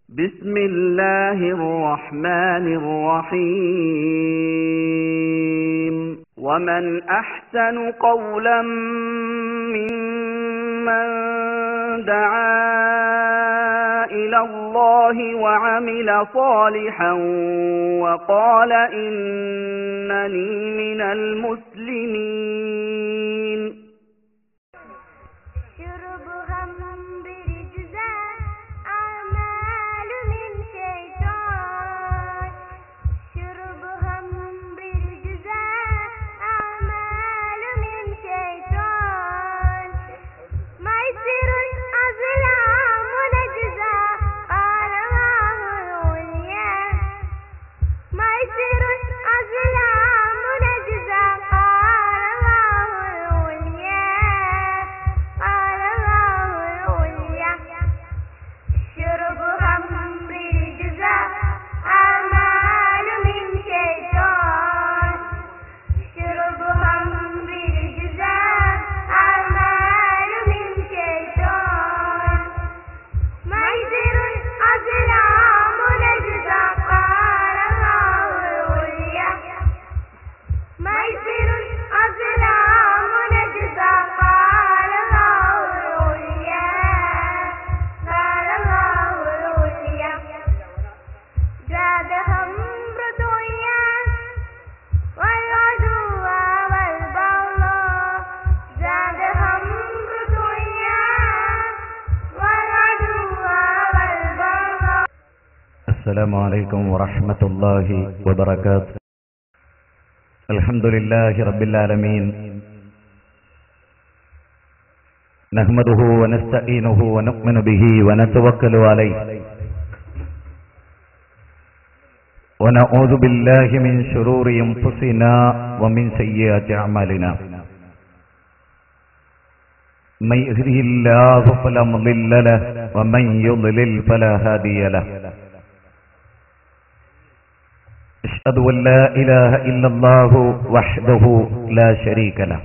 بسم الله الرحمن الرحيم ومن أحسن قولا ممن دعا إلى الله وعمل صالحا وقال إنني من المسلمين شربهم برجزا أعمال من شيطان شربهم برجزا أعمال من شيطان ميسر أظلام نجزا قال الله العليا ميسر أظلام نجزا قال الله العليا قال الله العليا شربهم برجزا أعمال من شيطان شربهم برجزا أعمال من شيطان ميسر أظلام نجزا قال الله العليا ميسر أظلام نجزا قال الله العليا قال الله العليا زادهم رضويا والعدو والبغضاء زادهم رضويا والعدو والبغضاء السلام عليكم ورحمة الله وبركاته الحمد لله رب العالمين نحمده ونستعينه ونؤمن به ونتوكل عليه ونعوذ بالله من شرور أنفسنا ومن سيئات أعمالنا من يهده الله فلا مضل له ومن يضلل فلا هادي له أشهد أن لا إله إلا الله وحده لا شريك له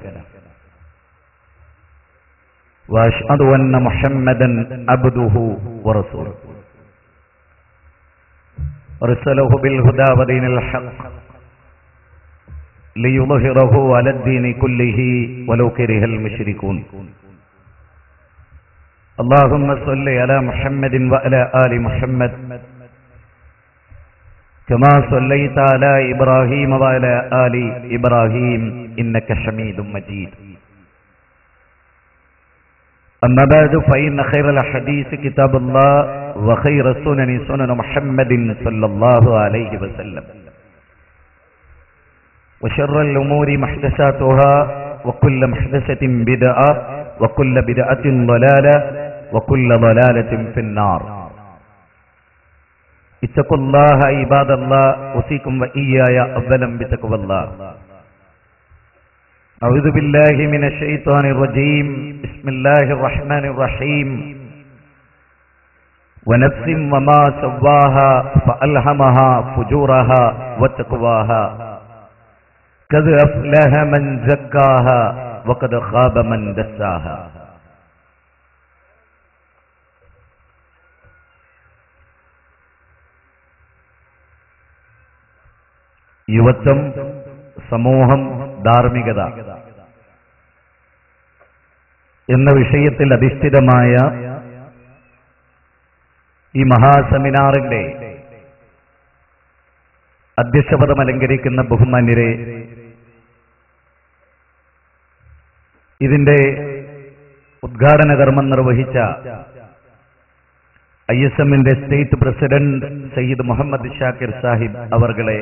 وأشهد أن محمدا عبده ورسوله أرسله بالهدى ودين الحق ليظهره على الدين كله ولو كره المشركون اللهم صل على محمد وعلى آل محمد كما صليت على إبراهيم وعلى آل إبراهيم إنك حميد مجيد أما بعد فإن خير الحديث كتاب الله وخير السنن سنن محمد صلى الله عليه وسلم وشر الأمور محدثاتها وكل محدثة بدعة وكل بدعة ضلالة وكل ضلالة في النار اتقوا الله عباد الله أوصيكم وإياي أولا بتقوى الله أعوذ بالله من الشيطان الرجيم بسم الله الرحمن الرحيم ونفس وما سواها فألهمها فجورها وتقواها قد أفلح من زكاها وقد خاب من دساها യുവത്വം സമൂഹം ധാർമ്മികത എന്ന വിഷയത്തിൽ അധിഷ്ഠിതമായ ഈ മഹാസെമിനാറിന്റെ അധ്യക്ഷപദം അലങ്കരിക്കുന്ന ബഹുമാന്യരെ ഇതിന്റെ ഉദ്ഘാടന കർമ്മം നിർവഹിച്ച ഐ എസ് എമ്മിന്റെ സ്റ്റേറ്റ് പ്രസിഡന്റ് സയ്യിദ് മുഹമ്മദ് ഷാക്കിർ സാഹിബ് അവർകളെ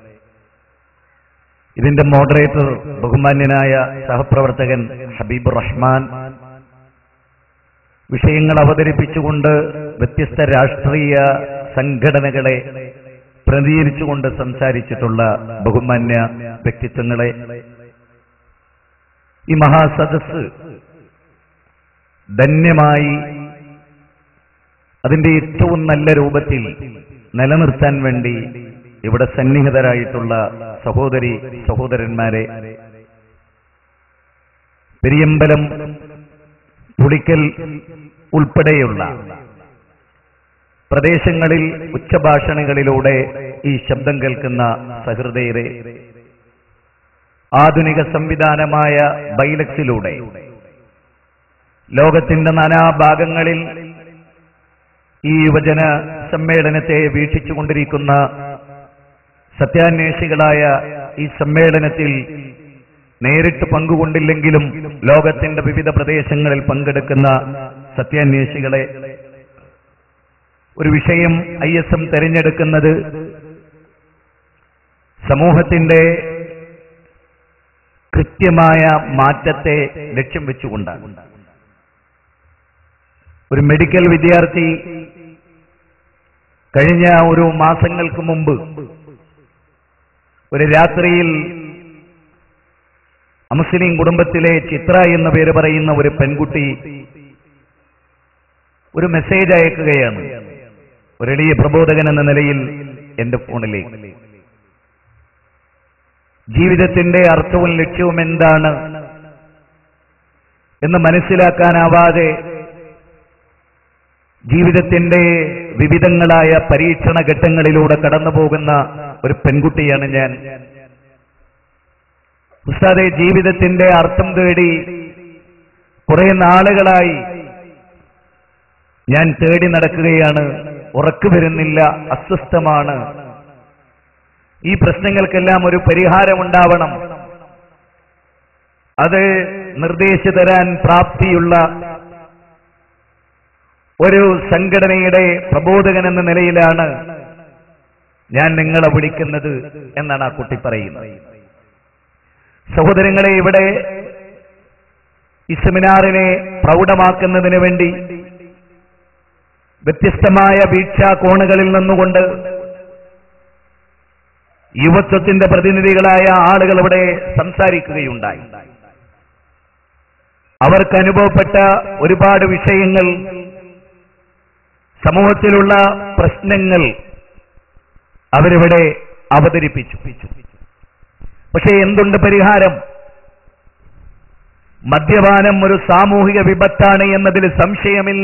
ഇതിന്റെ മോഡറേറ്റർ ബഹുമാന്യനായ സഹപ്രവർത്തകൻ ഹബീബ് റഹ്മാൻ വിഷയങ്ങൾ അവതരിപ്പിച്ചുകൊണ്ട് വ്യത്യസ്ത രാഷ്ട്രീയ സംഘടനകളെ പ്രതിനിധീകരിച്ചുകൊണ്ട് സംസാരിച്ചിട്ടുള്ള ബഹുമാന്യ വ്യക്തിത്വങ്ങളെ ഈ മഹാസദസ് ധന്യമായി അതിന്റെ ഏറ്റവും നല്ല രൂപത്തിൽ നിലനിർത്താൻ വേണ്ടി ഇവിടെ സന്നിഹിതരായിട്ടുള്ള സഹോദരി സഹോദരന്മാരെ പെരിയമ്പലം പുളിക്കൽ ഉൾപ്പെടെയുള്ള പ്രദേശങ്ങളിൽ ഉച്ചഭാഷണികളിലൂടെ ഈ ശബ്ദം കേൾക്കുന്ന സഹൃദയരെ ആധുനിക സംവിധാനമായ ബൈലക്സിലൂടെ ലോകത്തിന്റെ നാനാഭാഗങ്ങളിൽ ഈ യുവജന സമ്മേളനത്തെ വീക്ഷിച്ചുകൊണ്ടിരിക്കുന്ന സത്യാന്വേഷികളായ ഈ സമ്മേളനത്തിൽ നേരിട്ട് പങ്കുകൊണ്ടില്ലെങ്കിലും ലോകത്തിന്റെ വിവിധ പ്രദേശങ്ങളിൽ പങ്കെടുക്കുന്ന സത്യാന്വേഷികളെ ഒരു വിഷയം ഐ എസ് എം തെരഞ്ഞെടുക്കുന്നത് സമൂഹത്തിന്റെ കൃത്യമായ മാറ്റത്തെ ലക്ഷ്യം വെച്ചുകൊണ്ടാണ് ഒരു മെഡിക്കൽ വിദ്യാർത്ഥി കഴിഞ്ഞ ഒരു മാസങ്ങൾക്ക് മുമ്പ് ഒരു രാത്രിയിൽ അമുസ്ലിം കുടുംബത്തിലെ ചിത്ര എന്ന പേര് പറയുന്ന ഒരു പെൺകുട്ടി ഒരു മെസ്സേജ് അയക്കുകയാണ് ഒരു എളിയ പ്രബോധകൻ എന്ന നിലയിൽ എന്റെ ഫോണിലേക്ക് ജീവിതത്തിന്റെ അർത്ഥവും ലക്ഷ്യവും എന്താണ് എന്ന് മനസ്സിലാക്കാനാവാതെ ജീവിതത്തിന്റെ വിവിധങ്ങളായ പരീക്ഷണ ഘട്ടങ്ങളിലൂടെ കടന്നു പോകുന്ന ഒരു പെൺകുട്ടിയാണ് ഞാൻ ഉസ്താദെ ജീവിതത്തിന്റെ അർത്ഥം തേടി കുറെ നാളുകളായി ഞാൻ തേടി നടക്കുകയാണ് ഉറക്കു വരുന്നില്ല അസ്വസ്ഥമാണ് ഈ പ്രശ്നങ്ങൾക്കെല്ലാം ഒരു പരിഹാരമുണ്ടാവണം അത് നിർദ്ദേശിച്ചു തരാൻ പ്രാപ്തിയുള്ള ഒരു സംഘടനയുടെ പ്രബോധകൻ എന്ന നിലയിലാണ് ഞാൻ നിങ്ങളെ വിളിക്കുന്നത് എന്നാണ് ആ കുട്ടി പറയുന്നത് സഹോദരങ്ങളെ ഇവിടെ ഈ സെമിനാറിനെ പ്രൗഢമാക്കുന്നതിന് വേണ്ടി വ്യത്യസ്തമായ വീക്ഷാകോണുകളിൽ നിന്നുകൊണ്ട് യുവത്വത്തിന്റെ പ്രതിനിധികളായ ആളുകൾ ഇവിടെ സംസാരിക്കുകയുണ്ടായി അവർക്ക് അനുഭവപ്പെട്ട ഒരുപാട് വിഷയങ്ങൾ സമൂഹത്തിലുള്ള പ്രശ്നങ്ങൾ അവരിവിടെ അവതരിപ്പിച്ചു പക്ഷേ എന്തുണ്ട് പരിഹാരം മദ്യപാനം ഒരു സാമൂഹിക വിപത്താണ് എന്നതിൽ സംശയമില്ല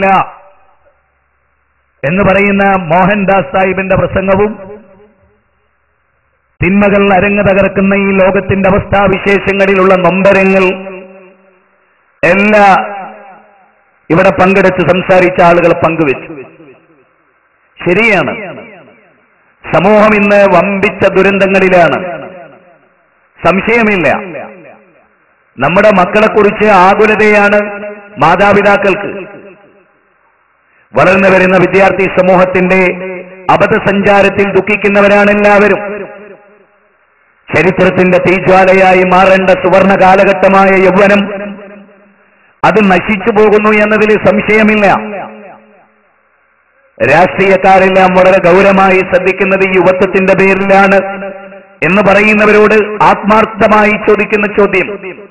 എന്ന് പറയുന്ന മോഹൻദാസ് സാഹിബിന്റെ പ്രസംഗവും തിന്മകൾ അരങ്ങ് തകർക്കുന്ന ഈ ലോകത്തിന്റെ അവസ്ഥാവിശേഷങ്ങളിലുള്ള നൊമ്പരങ്ങൾ എല്ലാ ഇവിടെ പങ്കെടുത്ത് സംസാരിച്ച ആളുകൾ പങ്കുവെച്ചു ശരിയാണ് സമൂഹം ഇന്ന് വമ്പിച്ച ദുരന്തങ്ങളിലാണ് സംശയമില്ല നമ്മുടെ മക്കളെക്കുറിച്ച് ആകുലതയാണ് മാതാപിതാക്കൾക്ക് വളർന്നു വരുന്ന വിദ്യാർത്ഥി സമൂഹത്തിന്റെ അബദ്ധസഞ്ചാരത്തിൽ ദുഃഖിക്കുന്നവരാണ് എല്ലാവരും ചരിത്രത്തിന്റെ തീജ്വാലയായി മാറേണ്ട സുവർണ കാലഘട്ടമായ യൗവനം അത് നശിച്ചു പോകുന്നു എന്നതിൽ സംശയമില്ല രാഷ്ട്രീയക്കാരെല്ലാം വളരെ ഗൗരവമായി ശ്രദ്ധിക്കുന്നത് ഈ യുവത്വത്തിന്റെ പേരിലാണ് എന്ന് പറയുന്നവരോട് ആത്മാർത്ഥമായി ചോദിക്കുന്ന ചോദ്യം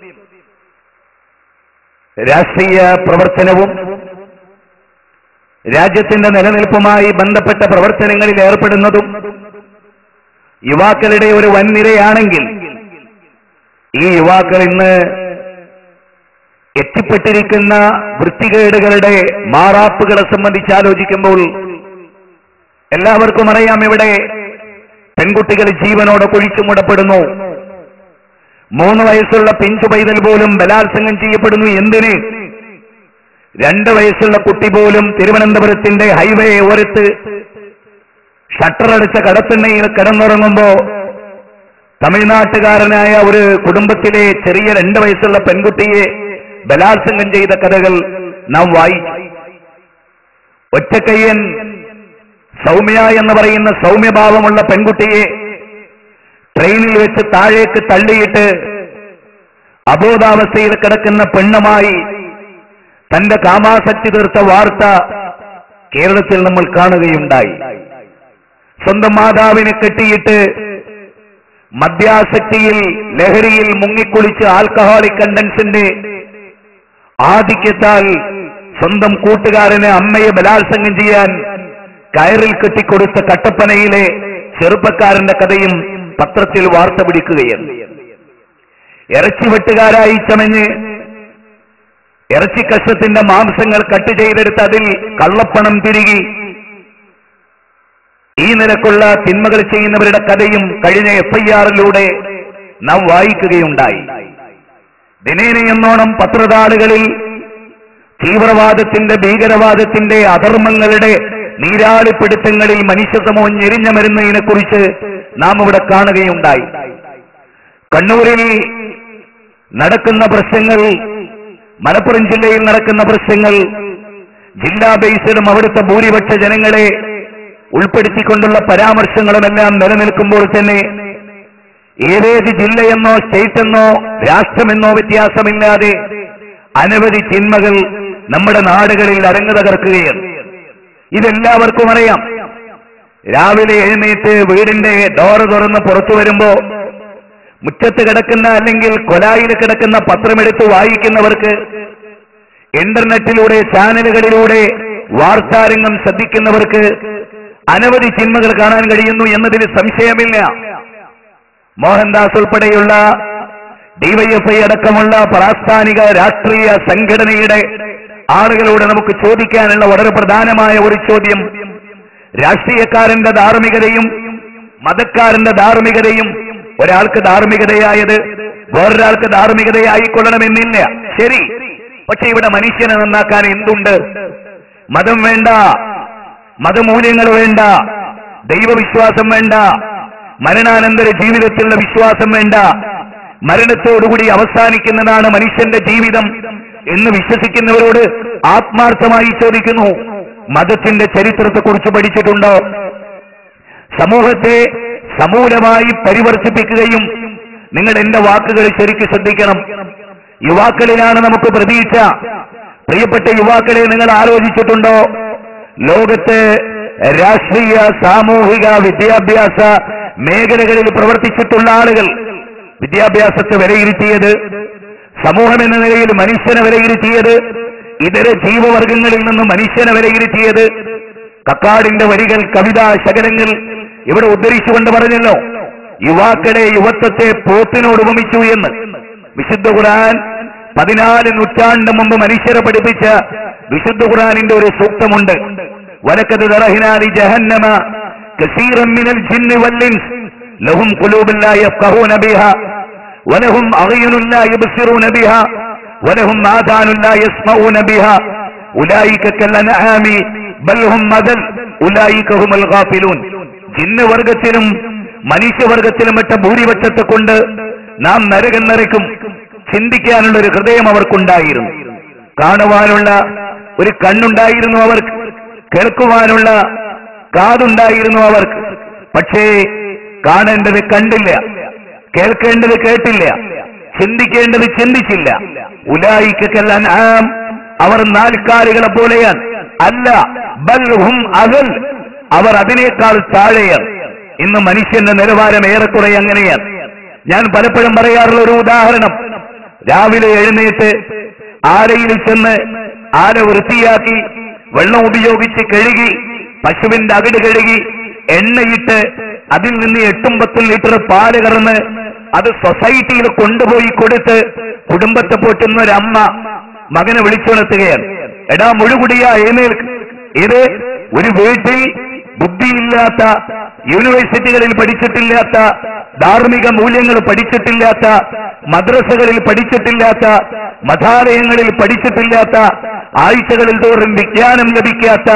രാഷ്ട്രീയ പ്രവർത്തനവും രാജ്യത്തിന്റെ നിലനിൽപ്പുമായി ബന്ധപ്പെട്ട പ്രവർത്തനങ്ങളിൽ ഏർപ്പെടുന്നതും യുവാക്കളുടെ ഒരു വൻനിരയാണെങ്കിൽ ഈ യുവാക്കൾ ഇന്ന് എത്തിപ്പെട്ടിരിക്കുന്ന വൃത്തികേടുകളുടെ മാറാപ്പുകളെ സംബന്ധിച്ച് ആലോചിക്കുമ്പോൾ എല്ലാവർക്കും അറിയാം ഇവിടെ പെൺകുട്ടികൾ ജീവനോടെ കുഴിച്ചുമുടപ്പെടുന്നു മൂന്ന് വയസ്സുള്ള പിഞ്ചു പൈതൽ പോലും ബലാത്സംഗം ചെയ്യപ്പെടുന്നു എന്തിന് രണ്ട് വയസ്സുള്ള കുട്ടി പോലും തിരുവനന്തപുരത്തിന്റെ ഹൈവേ ഓരത്ത് ഷട്ടറടച്ച കടത്തിണ്ണയിൽ കിടന്നുറങ്ങുമ്പോ തമിഴ്നാട്ടുകാരനായ ഒരു കുടുംബത്തിലെ ചെറിയ രണ്ട് വയസ്സുള്ള പെൺകുട്ടിയെ ബലാത്സംഗം ചെയ്ത കഥകൾ നാം വായിച്ചു ഒറ്റക്കയ്യൻ സൗമ്യ എന്ന് പറയുന്ന സൗമ്യഭാവമുള്ള പെൺകുട്ടിയെ ട്രെയിനിൽ വെച്ച് താഴേക്ക് തള്ളിയിട്ട് അബോധാവസ്ഥയിൽ കിടക്കുന്ന പെണ്ണുമായി തന്റെ കാമാസക്തി തീർത്ത വാർത്ത കേരളത്തിൽ നമ്മൾ കാണുകയുണ്ടായി സ്വന്തം മാതാവിനെ കെട്ടിയിട്ട് മദ്യാസക്തിയിൽ ലഹരിയിൽ മുങ്ങിക്കുളിച്ച് ആൽക്കഹോളിക് കണ്ടൻസിന്റെ ആധിക്യത്താൽ സ്വന്തം കൂട്ടുകാരന് അമ്മയെ ബലാത്സംഗം ചെയ്യാൻ കയറിൽ കെട്ടിക്കൊടുത്ത കട്ടപ്പനയിലെ ചെറുപ്പക്കാരന്റെ കഥയും പത്രത്തിൽ വാർത്ത പിടിക്കുകയാണ് ഇറച്ചിവെട്ടുകാരായി ചമഞ്ഞ് ഇറച്ചിക്കഷത്തിന്റെ മാംസങ്ങൾ കട്ട് ചെയ്തെടുത്ത് അതിൽ കള്ളപ്പണം തിരികി ഈ നിലക്കുള്ള തിന്മകൾ ചെയ്യുന്നവരുടെ കഥയും കഴിഞ്ഞ എഫ് ഐ ആറിലൂടെ നാം വായിക്കുകയുണ്ടായി ദിനേന എന്നോണം പത്രതാളുകളിൽ തീവ്രവാദത്തിന്റെ ഭീകരവാദത്തിന്റെ അധർമ്മങ്ങളുടെ നീരാളിപ്പിടുത്തങ്ങളിൽ മനുഷ്യസമൂഹം ഞെരിഞ്ഞ മരുന്നതിനെ കുറിച്ച് നാം ഇവിടെ കാണുകയുണ്ടായി കണ്ണൂരിൽ നടക്കുന്ന പ്രശ്നങ്ങൾ മലപ്പുറം ജില്ലയിൽ നടക്കുന്ന പ്രശ്നങ്ങൾ ജില്ലാ ബേസിലും അവിടുത്തെ ഭൂരിപക്ഷ ജനങ്ങളെ ഉൾപ്പെടുത്തിക്കൊണ്ടുള്ള പരാമർശങ്ങളുമെല്ലാം നിലനിൽക്കുമ്പോൾ തന്നെ ഏതേത് ജില്ലയെന്നോ സ്റ്റേറ്റെന്നോ രാഷ്ട്രമെന്നോ വ്യത്യാസമില്ലാതെ അനവധി തിന്മകൾ നമ്മുടെ നാടുകളിൽ അരങ്ങു തകർക്കുകയാണ് ഇതെല്ലാവർക്കും അറിയാം രാവിലെ എഴുന്നേറ്റ് വീടിന്റെ ഡോറ് തുറന്ന് പുറത്തു വരുമ്പോ മുറ്റത്ത് കിടക്കുന്ന അല്ലെങ്കിൽ കൊലായിൽ കിടക്കുന്ന പത്രമെടുത്ത് വായിക്കുന്നവർക്ക് ഇന്റർനെറ്റിലൂടെ ചാനലുകളിലൂടെ വാർത്താരംഗം ശ്രദ്ധിക്കുന്നവർക്ക് അനവധി ചിന്മകൾ കാണാൻ കഴിയുന്നു എന്നതിൽ സംശയമില്ല മോഹൻദാസ് ഉൾപ്പെടെയുള്ള ഡിവൈഎഫ്ഐ അടക്കമുള്ള പ്രാസ്ഥാനിക രാഷ്ട്രീയ സംഘടനയുടെ ആളുകളോട് നമുക്ക് ചോദിക്കാനുള്ള വളരെ പ്രധാനമായ ഒരു ചോദ്യം രാഷ്ട്രീയക്കാരന്റെ ധാർമ്മികതയും മതക്കാരന്റെ ധാർമ്മികതയും ഒരാൾക്ക് ധാർമ്മികതയായത് വേറൊരാൾക്ക് ധാർമ്മികതയായിക്കൊള്ളണമെന്നില്ല ശരി പക്ഷെ ഇവിടെ മനുഷ്യനെ നന്നാക്കാൻ എന്തുണ്ട് മതം വേണ്ട മതമൂല്യങ്ങൾ വേണ്ട ദൈവവിശ്വാസം വേണ്ട മരണാനന്തര ജീവിതത്തിലുള്ള വിശ്വാസം വേണ്ട മരണത്തോടുകൂടി അവസാനിക്കുന്നതാണ് മനുഷ്യന്റെ ജീവിതം എന്ന് വിശ്വസിക്കുന്നവരോട് ആത്മാർത്ഥമായി ചോദിക്കുന്നു മതത്തിന്റെ ചരിത്രത്തെക്കുറിച്ച് പഠിച്ചിട്ടുണ്ടോ സമൂഹത്തെ സമൂലമായി പരിവർത്തിപ്പിക്കുകയും നിങ്ങൾ എന്റെ വാക്കുകൾ ശരിക്ക് ശ്രദ്ധിക്കണം യുവാക്കളിലാണ് നമുക്ക് പ്രതീക്ഷ പ്രിയപ്പെട്ട യുവാക്കളെ നിങ്ങൾ ആലോചിച്ചിട്ടുണ്ടോ ലോകത്ത് രാഷ്ട്രീയ സാമൂഹിക വിദ്യാഭ്യാസ മേഖലകളിൽ പ്രവർത്തിച്ചിട്ടുള്ള ആളുകൾ വിദ്യാഭ്യാസത്തെ വിലയിരുത്തിയത് സമൂഹം എന്ന നിലയിൽ മനുഷ്യനെ വിലയിരുത്തിയത് ഇതര ജീവവർഗങ്ങളിൽ നിന്ന് മനുഷ്യനെ വിലയിരുത്തിയത് കക്കാടിന്റെ വരികൾ കവിത ശകലങ്ങൾ ഇവിടെ ഉദ്ധരിച്ചുകൊണ്ട് പറഞ്ഞല്ലോ യുവാക്കളെ യുവത്വത്തെ പോത്തിനോട് ഉപമിച്ചു എന്ന് വിശുദ്ധ ഖുർആൻ പതിനാല് നൂറ്റാണ്ട് മുമ്പ് മനുഷ്യരെ പഠിപ്പിച്ച വിശുദ്ധ ഖുർആനിന്റെ ഒരു സൂക്തമുണ്ട് വലക്കത് തറഹിനാലി ജഹന്നമ കസീറൻ മിനൽ ജിന്നി വല്ലിൻസ് ലഹും ഖുലൂബുൻ ലാ യഫ്ഖഹൂന ബിഹാ വലഹും അഗയുനുൻ ലാ യബ്സിറൂന ബിഹാ വലഹും ആദാനുൻ ലാ യസ്മഊന ബിഹാ ഉലൈക കല്ലനആമി ബൽ ഹും മദൽ ഉലൈക ഹുമുൽ ഗാഫിലൂൻ ജിന്ന് വർഗത്തിലും മനുഷ്യവർഗത്തിലും പെട്ട ഭൂരിപക്ഷത്തെ കൊണ്ട് നാം നരകം നിറയ്ക്കും ചിന്തിക്കാനുള്ള ഒരു ഹൃദയം അവർക്കുണ്ടായിരുന്നു കാണുവാനുള്ള ഒരു കണ്ണുണ്ടായിരുന്നു അവർക്ക് കേൾക്കുവാനുള്ള കാതുണ്ടായിരുന്നു അവർക്ക് പക്ഷേ കാണേണ്ടത് കണ്ടില്ല കേൾക്കേണ്ടത് കേട്ടില്ല ചിന്തിക്കേണ്ടത് ചിന്തിച്ചില്ല ഉലായിക്കെല്ലാം ആം അവർ നാൽക്കാലികളെ പോലെയാണ് അല്ല ബൽ ഹും അകൽ അവർ അതിനേക്കാൾ താഴെയാണ് ഇന്ന് മനുഷ്യന്റെ നിലവാരം ഏറെക്കുറെ അങ്ങനെയാണ് ഞാൻ പലപ്പോഴും പറയാറുള്ള ഒരു ഉദാഹരണം രാവിലെ എഴുന്നേറ്റ് ആലയിൽ ചെന്ന് ആല വൃത്തിയാക്കി വെള്ളം ഉപയോഗിച്ച് കഴുകി പശുവിന്റെ അകിട് കഴുകി എണ്ണയിട്ട് അതിൽ നിന്ന് എട്ടും പത്തും ലിറ്റർ പാല് കറന്ന് അത് സൊസൈറ്റിയിൽ കൊണ്ടുപോയി കൊടുത്ത് കുടുംബത്തെ പോറ്റുന്ന ഒരു അമ്മ മകനെ വിളിച്ചുണർത്തുകയാണ് എടാ മുഴുകുടിയ എഴുന്നേൽക്ക് ഇത് ഒരു വീട്ടിൽ ബുദ്ധിയില്ലാത്ത യൂണിവേഴ്സിറ്റികളിൽ പഠിച്ചിട്ടില്ലാത്ത ധാർമ്മിക മൂല്യങ്ങൾ പഠിച്ചിട്ടില്ലാത്ത മദ്രസകളിൽ പഠിച്ചിട്ടില്ലാത്ത മതാലയങ്ങളിൽ പഠിച്ചിട്ടില്ലാത്ത ആഴ്ചകളിൽ തോറും വിജ്ഞാനം ലഭിക്കാത്ത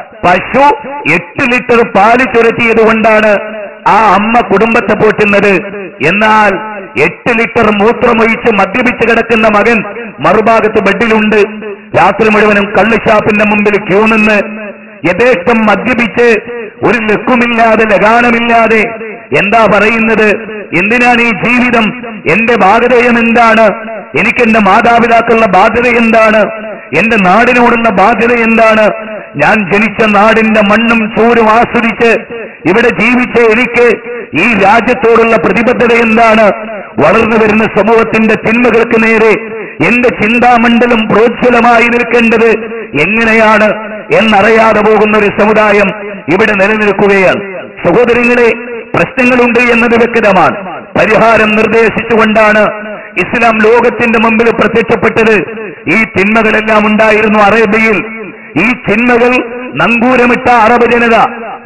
പശു എട്ട് ലിറ്റർ പാല് ചുരത്തിയത് കൊണ്ടാണ് ആ അമ്മ കുടുംബത്തെ പോറ്റുന്നത് എന്നാൽ എട്ട് ലിറ്റർ മൂത്രമൊഴിച്ച് മദ്യപിച്ച് കിടക്കുന്ന മകൻ മറുഭാഗത്ത് ബെഡിലുണ്ട് രാത്രി മുഴുവനും കള്ളുഷാപ്പിന്റെ മുമ്പിൽ ക്യൂ നിന്ന് യഥേഷ്ടം മദ്യപിച്ച് ഒരു ലക്കുമില്ലാതെ ലഗാനമില്ലാതെ എന്താ പറയുന്നത് എന്തിനാണ് ഈ ജീവിതം എന്റെ ബാധ്യതയം എന്താണ് എനിക്ക് എന്റെ മാതാപിതാക്കളുടെ ബാധ്യത എന്താണ് എന്റെ നാടിനോടുള്ള ബാധ്യത എന്താണ് ഞാൻ ജനിച്ച നാടിന്റെ മണ്ണും ചൂരും ആസ്വദിച്ച് ഇവിടെ ജീവിച്ച എനിക്ക് ഈ രാജ്യത്തോടുള്ള പ്രതിബദ്ധത എന്താണ് വളർന്നു വരുന്ന സമൂഹത്തിന്റെ തിന്മകൾക്ക് നേരെ എന്റെ ചിന്താമണ്ഡലം പ്രോജ്വലമായി നിൽക്കേണ്ടത് എങ്ങനെയാണ് എന്നറിയാതെ പോകുന്ന ഒരു സമുദായം ഇവിടെ നിലനിൽക്കുകയാണ് സഹോദരങ്ങളെ പ്രശ്നങ്ങളുണ്ട് എന്നത് വ്യക്തമാണ് പരിഹാരം നിർദ്ദേശിച്ചുകൊണ്ടാണ് ഇസ്ലാം ലോകത്തിന്റെ മുമ്പിൽ പ്രത്യക്ഷപ്പെട്ടത് ഈ തിന്മകളെല്ലാം ഉണ്ടായിരുന്നു അറേബ്യയിൽ ഈ തിന്മകൾ നങ്കൂരമിട്ട അറബ് ജനത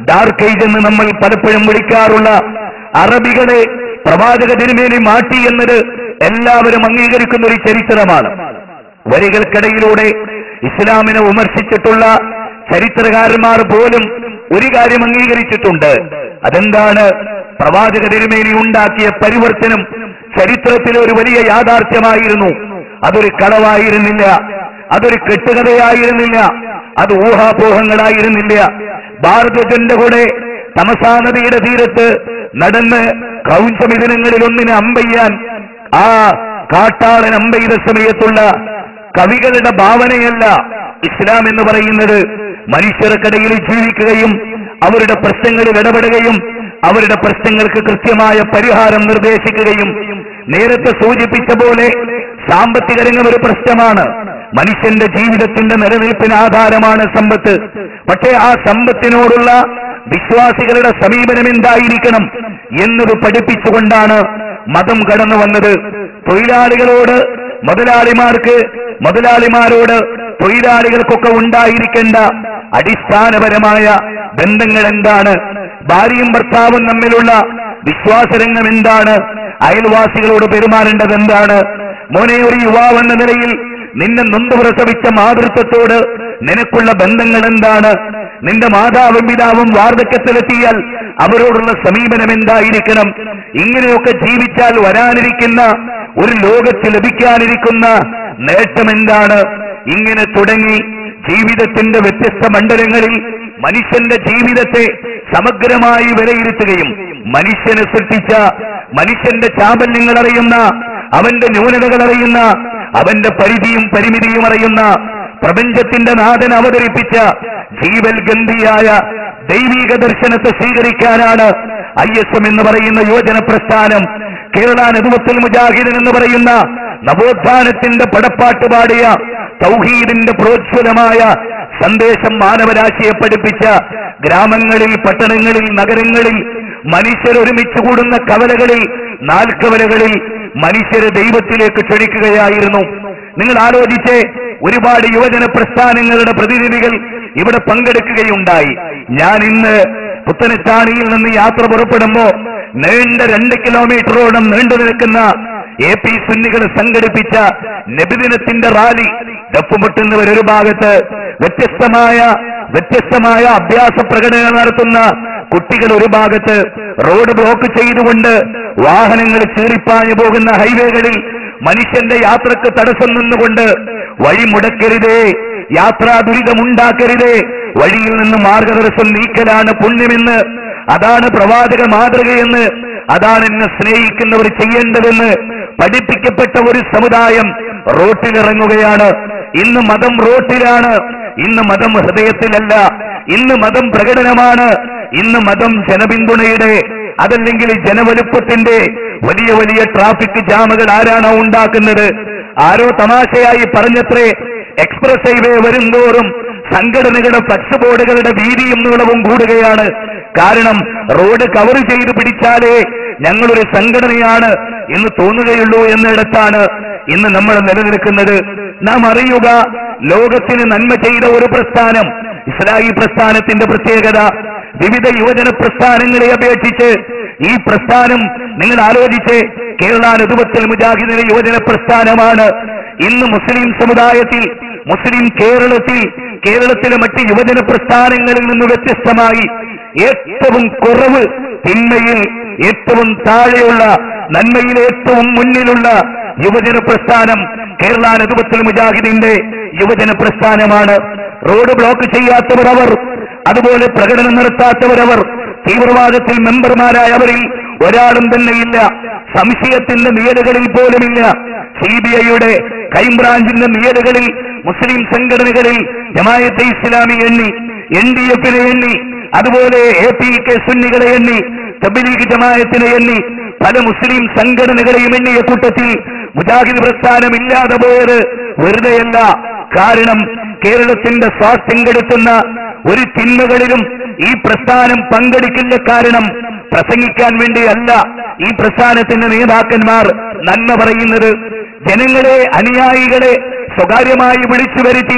ഡാർക്ക് ഏജ് എന്ന് നമ്മൾ പലപ്പോഴും വിളിക്കാറുള്ള അറബികളെ പ്രവാചക തിരുമേനി മാറ്റി എന്നത് എല്ലാവരും അംഗീകരിക്കുന്ന ഒരു ചരിത്രമാണ് വരികൾക്കിടയിലൂടെ ഇസ്ലാമിനെ വിമർശിച്ചിട്ടുള്ള ചരിത്രകാരന്മാർ പോലും ഒരു കാര്യം അംഗീകരിച്ചിട്ടുണ്ട് അതെന്താണ് പ്രവാചക തിരുമേനി ഉണ്ടാക്കിയ പരിവർത്തനം ചരിത്രത്തിലെ ഒരു വലിയ യാഥാർത്ഥ്യമായിരുന്നു അതൊരു കളവായിരുന്നില്ല അതൊരു കെട്ടുകഥയായിരുന്നില്ല അത് ഊഹാപോഹങ്ങളായിരുന്നില്ല ഭാരതജന്റെ കൂടെ തമസാ നദിയുടെ തീരത്ത് നടന്ന് ക്രൗഞ്ചമിഥുനങ്ങളിൽ ഒന്നിനെ അമ്പയ്യാൻ ആ കാട്ടാളൻ അമ്പെയ്ത സമയത്തുള്ള കവികളുടെ ഭാവനയല്ല ഇസ്ലാം എന്ന് പറയുന്നത് മനുഷ്യർക്കിടയിൽ ജീവിക്കുകയും അവരുടെ പ്രശ്നങ്ങളിൽ ഇടപെടുകയും അവരുടെ പ്രശ്നങ്ങൾക്ക് കൃത്യമായ പരിഹാരം നിർദ്ദേശിക്കുകയും നേരത്തെ സൂചിപ്പിച്ച പോലെ സാമ്പത്തിക രംഗം ഒരു പ്രശ്നമാണ് മനുഷ്യന്റെ ജീവിതത്തിന്റെ നിലനിൽപ്പിന് ആധാരമാണ് സമ്പത്ത് പക്ഷേ ആ സമ്പത്തിനോടുള്ള വിശ്വാസികളുടെ സമീപനം എന്തായിരിക്കണം എന്നത് പഠിപ്പിച്ചുകൊണ്ടാണ് മതം കടന്നു വന്നത് തൊഴിലാളികളോട് മുതലാളിമാർക്ക് മുതലാളിമാരോട് തൊഴിലാളികൾക്കൊക്കെ ഉണ്ടായിരിക്കേണ്ട അടിസ്ഥാനപരമായ ബന്ധങ്ങൾ എന്താണ് ഭാര്യയും ഭർത്താവും തമ്മിലുള്ള വിശ്വാസരംഗം എന്താണ് അയൽവാസികളോട് പെരുമാറേണ്ടത് എന്താണ് മോനെ ഒരു യുവാവെന്ന നിലയിൽ നിന്നെ നൊന്ത് പ്രസവിച്ച മാതൃത്വത്തോട് നിനക്കുള്ള ബന്ധങ്ങൾ എന്താണ് നിന്റെ മാതാവും പിതാവും വാർദ്ധക്യത്തിലെത്തിയാൽ അവരോടുള്ള സമീപനം എന്തായിരിക്കണം ഇങ്ങനെയൊക്കെ ജീവിച്ചാൽ വരാനിരിക്കുന്ന ഒരു ലോകത്ത് ലഭിക്കാനിരിക്കുന്ന നേട്ടം എന്താണ് ഇങ്ങനെ തുടങ്ങി ജീവിതത്തിന്റെ വ്യത്യസ്ത മണ്ഡലങ്ങളിൽ മനുഷ്യന്റെ ജീവിതത്തെ സമഗ്രമായി വിലയിരുത്തുകയും മനുഷ്യനെ സൃഷ്ടിച്ച മനുഷ്യന്റെ ചാബല്യങ്ങൾ അറിയുന്ന അവന്റെ ന്യൂനതകൾ അറിയുന്ന അവന്റെ പരിധിയും പരിമിതിയും അറിയുന്ന പ്രപഞ്ചത്തിന്റെ നാഥൻ അവതരിപ്പിച്ച ജീവൽ ഗന്ധിയായ ദൈവീക ദർശനത്തെ സ്വീകരിക്കാനാണ് ഐ എസ് എം എന്ന് പറയുന്ന യുവജന പ്രസ്ഥാനം കേരള നെതുവത്തുൽ മുജാഹിദൻ എന്ന് പറയുന്ന നവോത്ഥാനത്തിന്റെ പടപ്പാട്ട് പാടിയ തൗഹീദിന്റെ പ്രോജ്വലമായ സന്ദേശം മാനവരാശിയെ പഠിപ്പിച്ച ഗ്രാമങ്ങളിൽ പട്ടണങ്ങളിൽ നഗരങ്ങളിൽ മനുഷ്യർ ഒരുമിച്ച് കൂടുന്ന കവലകളിൽ നാൽക്കവലകളിൽ മനുഷ്യരെ ദൈവത്തിലേക്ക് ക്ഷണിക്കുകയായിരുന്നു നിങ്ങൾ ആലോചിച്ച് ഒരുപാട് യുവജന പ്രസ്ഥാനങ്ങളുടെ പ്രതിനിധികൾ ഇവിടെ പങ്കെടുക്കുകയുണ്ടായി ഞാൻ ഇന്ന് പുത്തനത്താണിയിൽ നിന്ന് യാത്ര പുറപ്പെടുമ്പോ നീണ്ട രണ്ട് കിലോമീറ്ററോളം നീണ്ടു നിൽക്കുന്ന എ പി സുന്നികൾ സംഘടിപ്പിച്ച നബിദിനത്തിന്റെ റാലി ഡപ്പുമുട്ടുന്നവർ ഒരു ഭാഗത്ത് വ്യത്യസ്തമായ വ്യത്യസ്തമായ അഭ്യാസ പ്രകടനം നടത്തുന്ന കുട്ടികൾ ഒരു ഭാഗത്ത് റോഡ് ബ്ലോക്ക് ചെയ്തുകൊണ്ട് വാഹനങ്ങൾ ചീറിപ്പാഞ്ഞു പോകുന്ന ഹൈവേകളിൽ മനുഷ്യന്റെ യാത്രക്ക് തടസ്സം നിന്നുകൊണ്ട് വഴി മുടക്കരുതേ യാത്രാ ദുരിതമുണ്ടാക്കരുതേ വഴിയിൽ നിന്ന് മാർഗദർശനം നീക്കലാണ് പുണ്യമെന്ന് അതാണ് പ്രവാചക മാതൃകയെന്ന് അതാണ് എന്നെ സ്നേഹിക്കുന്നവർ ചെയ്യേണ്ടതെന്ന് പഠിപ്പിക്കപ്പെട്ട ഒരു സമുദായം റോട്ടിലിറങ്ങുകയാണ് ഇന്ന് മതം റോട്ടിലാണ് ഇന്ന് മതം ഹൃദയത്തിലല്ല ഇന്ന് മതം പ്രകടനമാണ് ഇന്ന് മതം ജനപിന്തുണയുടെ അതല്ലെങ്കിൽ ജനവലുപ്പത്തിന്റെ വലിയ വലിയ ട്രാഫിക് ജാമുകൾ ആരാണോ ഉണ്ടാക്കുന്നത് ആരോ തമാശയായി പറഞ്ഞത്രേ എക്സ്പ്രസ് ഹൈവേ വരുന്തോറും സംഘടനകളുടെ ഫ്ലക്സ് ബോർഡുകളുടെ വീതിയും നീളവും കൂടുകയാണ് കാരണം റോഡ് കവർ ചെയ്ത് പിടിച്ചാലേ ഞങ്ങളൊരു സംഘടനയാണ് എന്ന് തോന്നുകയുള്ളൂ എന്നിടത്താണ് ഇന്ന് നമ്മൾ നിലനിൽക്കുന്നത് നാം അറിയുക ലോകത്തിന് നന്മ ചെയ്ത ഒരു പ്രസ്ഥാനം ഇസ്ലാഹി പ്രസ്ഥാനത്തിന്റെ പ്രത്യേകത വിവിധ യുവജന പ്രസ്ഥാനങ്ങളെ അപേക്ഷിച്ച് ഈ പ്രസ്ഥാനം നിങ്ങൾ ആലോചിച്ച് കേരള നെതുവത്തിൽ മുജാഹിദിന്റെ യുവജന പ്രസ്ഥാനമാണ് ഇന്ന് മുസ്ലിം സമുദായത്തിൽ മുസ്ലിം കേരളത്തിൽ കേരളത്തിലെ മറ്റ് യുവജന പ്രസ്ഥാനങ്ങളിൽ നിന്ന് വ്യത്യസ്തമായി ഏറ്റവും കുറവ് തിന്മയിൽ ഏറ്റവും താഴെയുള്ള നന്മയിൽ ഏറ്റവും മുന്നിലുള്ള യുവജന പ്രസ്ഥാനം കേരള നെതുവത്തിൽ മുജാഹിദിന്റെ യുവജന പ്രസ്ഥാനമാണ് റോഡ് ബ്ലോക്ക് ചെയ്യാത്തവർ അവർ അതുപോലെ പ്രകടനം നടത്താത്തവരവർ തീവ്രവാദത്തിൽ മെമ്പർമാരായവരിൽ ഒരാളും തന്നെയില്ല സംശയത്തിന്റെ നിയലുകളിൽ പോലുമില്ല സി ബി ഐയുടെ ക്രൈംബ്രാഞ്ചിന്റെ നിയലുകളിൽ മുസ്ലിം സംഘടനകളിൽ ജമായത്തെ ഇസ്ലാമി എണ്ണി എൻ ഡി എഫിനെ എണ്ണി അതുപോലെ എ പി കെ സുന്നികളെ എണ്ണി തബ്ലീഗ് ജമായത്തിനെ എണ്ണി പല മുസ്ലിം സംഘടനകളെയും എണ്ണിയ കൂട്ടത്തിൽ മുജാഹിദ് പ്രസ്ഥാനം ഇല്ലാതെ പോയത് വെറുതെയല്ല കാരണം കേരളത്തിന്റെ സ്വാസ്ഥ്യം കെടുത്തുന്ന ഒരു തിന്മകളിലും ഈ പ്രസ്ഥാനം പങ്കെടുക്കില്ല കാരണം പ്രസംഗിക്കാൻ വേണ്ടിയല്ല ഈ പ്രസ്ഥാനത്തിന്റെ നേതാക്കന്മാർ നന്മ പറയുന്നത് ജനങ്ങളെ അനുയായികളെ സ്വകാര്യമായി വിളിച്ചു വരുത്തി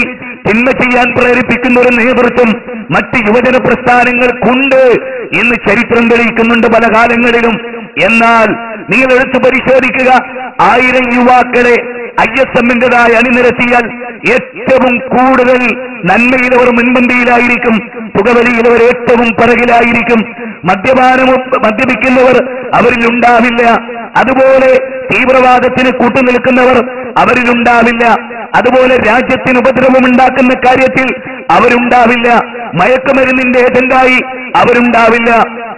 തിന്മ ചെയ്യാൻ പ്രേരിപ്പിക്കുന്ന ഒരു നേതൃത്വം മറ്റ് യുവജന പ്രസ്ഥാനങ്ങൾക്കുണ്ട് എന്ന് ചരിത്രം തെളിയിക്കുന്നുണ്ട് പല കാലങ്ങളിലും എന്നാൽ നിങ്ങൾ എടുത്തു പരിശോധിക്കുക ആയിരം യുവാക്കളെ ഐ എസ് എമ്മിന്റേതായി അണിനിരത്തിയാൽ ഏറ്റവും കൂടുതൽ നന്മയിൽ അവർ മുൻപന്തിയിലായിരിക്കും പുകവലിയിൽ അവർ ഏറ്റവും പിറകിലായിരിക്കും മദ്യപാനം മദ്യപിക്കുന്നവർ അവരിൽ ഉണ്ടാവില്ല അതുപോലെ തീവ്രവാദത്തിന് കൂട്ടുനിൽക്കുന്നവർ അവരിലുണ്ടാവില്ല അതുപോലെ രാജ്യത്തിന് ഉപദ്രവമുണ്ടാക്കുന്ന കാര്യത്തിൽ അവരുണ്ടാവില്ല മയക്കുമരുന്നിന്റെ ഏജന്റായി അവരുണ്ടാവില്ല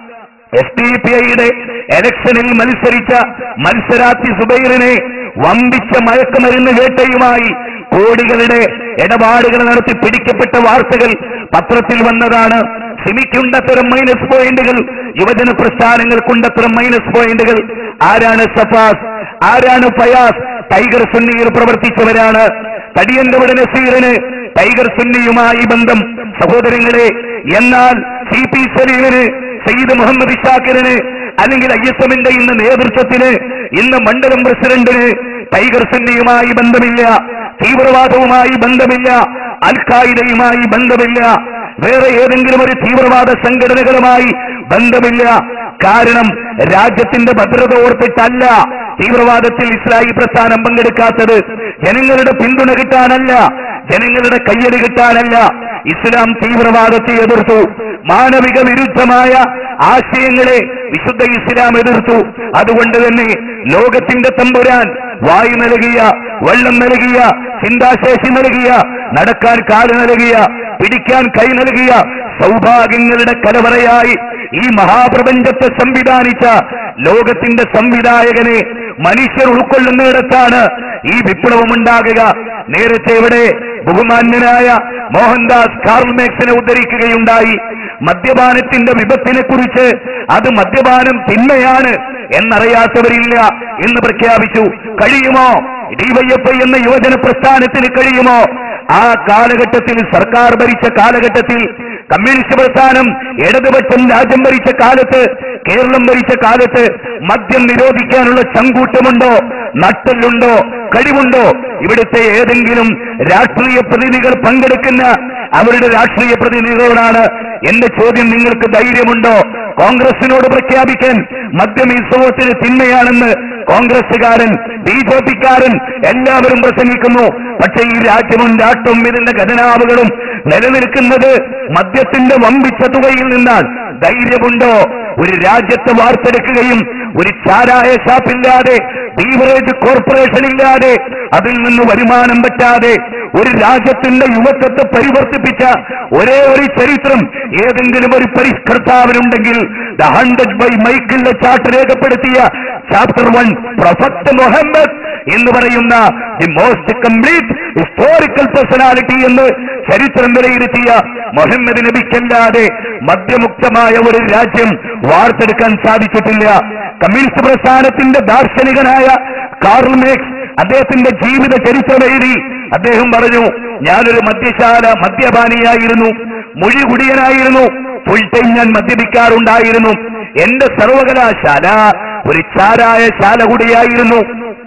എസ് ഡി പി ഐയുടെ ഇലക്ഷനിൽ മത്സരിച്ച മത്സരാർത്ഥി സുബൈറിനെ വമ്പിച്ച മയക്കുമരുന്ന് വേട്ടയുമായി കോടികളുടെ ഇടപാടുകൾ നടത്തി പിടിക്കപ്പെട്ട വാർത്തകൾ പത്രത്തിൽ വന്നതാണ് സിമിക്കുണ്ടത്തരം മൈനസ് പോയിന്റുകൾ യുവജന പ്രസ്ഥാനങ്ങൾക്കുണ്ടത്തരം മൈനസ് പോയിന്റുകൾ ആരാണ് സഫാസ് ആരാണ് ഫയാസ് ടൈഗർ സുന്നിയിൽ പ്രവർത്തിച്ചവരാണ് തടിയന്തവിടെ നസീറിന് ടൈഗർ സുന്നിയുമായി ബന്ധം സഹോദരങ്ങളെ എന്നാൽ സി പി സലീമിന് സയ്യിദ് മുഹമ്മദ് ഇഷാക്കിറിന് അല്ലെങ്കിൽ ഐ എസ് എമ്മിന്റെ ഇന്ന് നേതൃത്വത്തിന് ഇന്ന് മണ്ഡലം പ്രസിഡന്റിന് ടൈഗർ സുന്നിയുമായി ബന്ധമില്ല തീവ്രവാദവുമായി ബന്ധമില്ല അൽ ഖായിദയുമായി ബന്ധമില്ല വേറെ ഏതെങ്കിലും ഒരു തീവ്രവാദ സംഘടനകളുമായി ബന്ധമില്ല കാരണം രാജ്യത്തിന്റെ ഭദ്രത ഓർത്തിട്ടല്ല തീവ്രവാദത്തിൽ ഇസ്ലാഹി പ്രസ്ഥാനം പങ്കെടുക്കാത്തത് ജനങ്ങളുടെ പിന്തുണ കിട്ടാനല്ല ജനങ്ങളുടെ കയ്യടി കിട്ടാനല്ല ഇസ്ലാം തീവ്രവാദത്തെ എതിർത്തു മാനവിക വിരുദ്ധമായ ആശയങ്ങളെ വിശുദ്ധ ഇസ്ലാം എതിർത്തു അതുകൊണ്ട് തന്നെ ലോകത്തിന്റെ തമ്പുരാൻ വായു നൽകിയ വെള്ളം നൽകിയ ചിന്താശേഷി നൽകിയ നടക്കാൻ കാല് നൽകിയ പിടിക്കാൻ കൈ നൽകിയ സൗഭാഗ്യങ്ങളുടെ കലവറയായി ഈ മഹാപ്രപഞ്ചത്തെ സംവിധാനിച്ച ലോകത്തിന്റെ സംവിധായകനെ മനുഷ്യർ ഉൾക്കൊള്ളുന്നിടത്താണ് ഈ വിപ്ലവം ഉണ്ടാകുക നേരത്തെ ഇവിടെ ബഹുമാന്യനായ മോഹൻദാസ് കാർൽമേക്സിനെ ഉദ്ധരിക്കുകയുണ്ടായി മദ്യപാനത്തിന്റെ വിപത്തിനെ കുറിച്ച് അത് മദ്യപാനം തിന്മയാണ് എന്നറിയാത്തവരില്ല എന്ന് പ്രഖ്യാപിച്ചു കഴിയുമോ ഡിവൈഎഫ്ഐ എന്ന യുവജന പ്രസ്ഥാനത്തിന് കഴിയുമോ ആ കാലഘട്ടത്തിൽ സർക്കാർ ഭരിച്ച കാലഘട്ടത്തിൽ കമ്മ്യൂണിസ്റ്റ് പ്രസ്ഥാനം ഇടതുപക്ഷം രാജ്യം ഭരിച്ച കാലത്ത് കേരളം ഭരിച്ച കാലത്ത് മദ്യം നിരോധിക്കാനുള്ള ചങ്കൂറ്റമുണ്ടോ നട്ടലുണ്ടോ കഴിവുണ്ടോ ഇവിടുത്തെ ഏതെങ്കിലും രാഷ്ട്രീയ പ്രതിനിധികൾ പങ്കെടുക്കുന്ന അവരുടെ രാഷ്ട്രീയ പ്രതിനിധികളോടാണ് എന്റെ ചോദ്യം നിങ്ങൾക്ക് ധൈര്യമുണ്ടോ കോൺഗ്രസിനോട് പ്രഖ്യാപിക്കാൻ മദ്യം ഈ സമൂഹത്തിന് തിന്മയാണെന്ന് കോൺഗ്രസുകാരൻ ബി ജെ പിക്കാരൻ എല്ലാവരും പ്രസംഗിക്കുന്നു പക്ഷേ ഈ രാജ്യവും രാഷ്ട്രവും ഇതിന്റെ ഘടനാവുകളും നിലനിൽക്കുന്നത് മദ്യത്തിന്റെ വമ്പിച്ച തുകയിൽ നിന്നാണ് ധൈര്യമുണ്ടോ ഒരു രാജ്യത്തെ വാർത്തെടുക്കുകയും ഒരു ചാരായ ഷാപ്പില്ലാതെ ബീവറേജ് കോർപ്പറേഷൻ ഇല്ലാതെ അതിൽ നിന്ന് വരുമാനം പറ്റാതെ ഒരു രാജ്യത്തിന്റെ യുവത്വത്തെ പരിവർത്തിപ്പിച്ച ഒരേ ഒരു ചരിത്രം ഏതെങ്കിലും ഒരു പരിഷ്കർത്താവിനുണ്ടെങ്കിൽ ദ ഹൺഡ്രഡ് ബൈ മൈക്കിളിന്റെ ചാർട്ട് രേഖപ്പെടുത്തിയ ചാപ്റ്റർ വൺ പ്രൊഫക്ട് മുഹമ്മദ് എന്ന് പറയുന്ന the most complete historical personality എന്ന് ചരിത്രം വിലയിരുത്തിയ മുഹമ്മദ് നബിക്കല്ലാതെ മദ്യമുക്തമായ ഒരു രാജ്യം വാർത്തെടുക്കാൻ സാധിച്ചിട്ടില്ല കമ്മ്യൂണിസ്റ്റ് പ്രസ്ഥാനത്തിന്റെ ദാർശനികനായ കാർൽ മേക്സ് അദ്ദേഹത്തിന്റെ ജീവിത ചരിത്രം എഴുതി അദ്ദേഹം പറഞ്ഞു ഞാനൊരു മദ്യശാല മദ്യപാനിയായിരുന്നു മൊഴികുടിയനായിരുന്നു ഫുൾ ടൈം ഞാൻ മദ്യപിക്കാറുണ്ടായിരുന്നു എന്റെ സർവകലാശാല ഒരു ചാരായ ശാല കൂടിയായിരുന്നു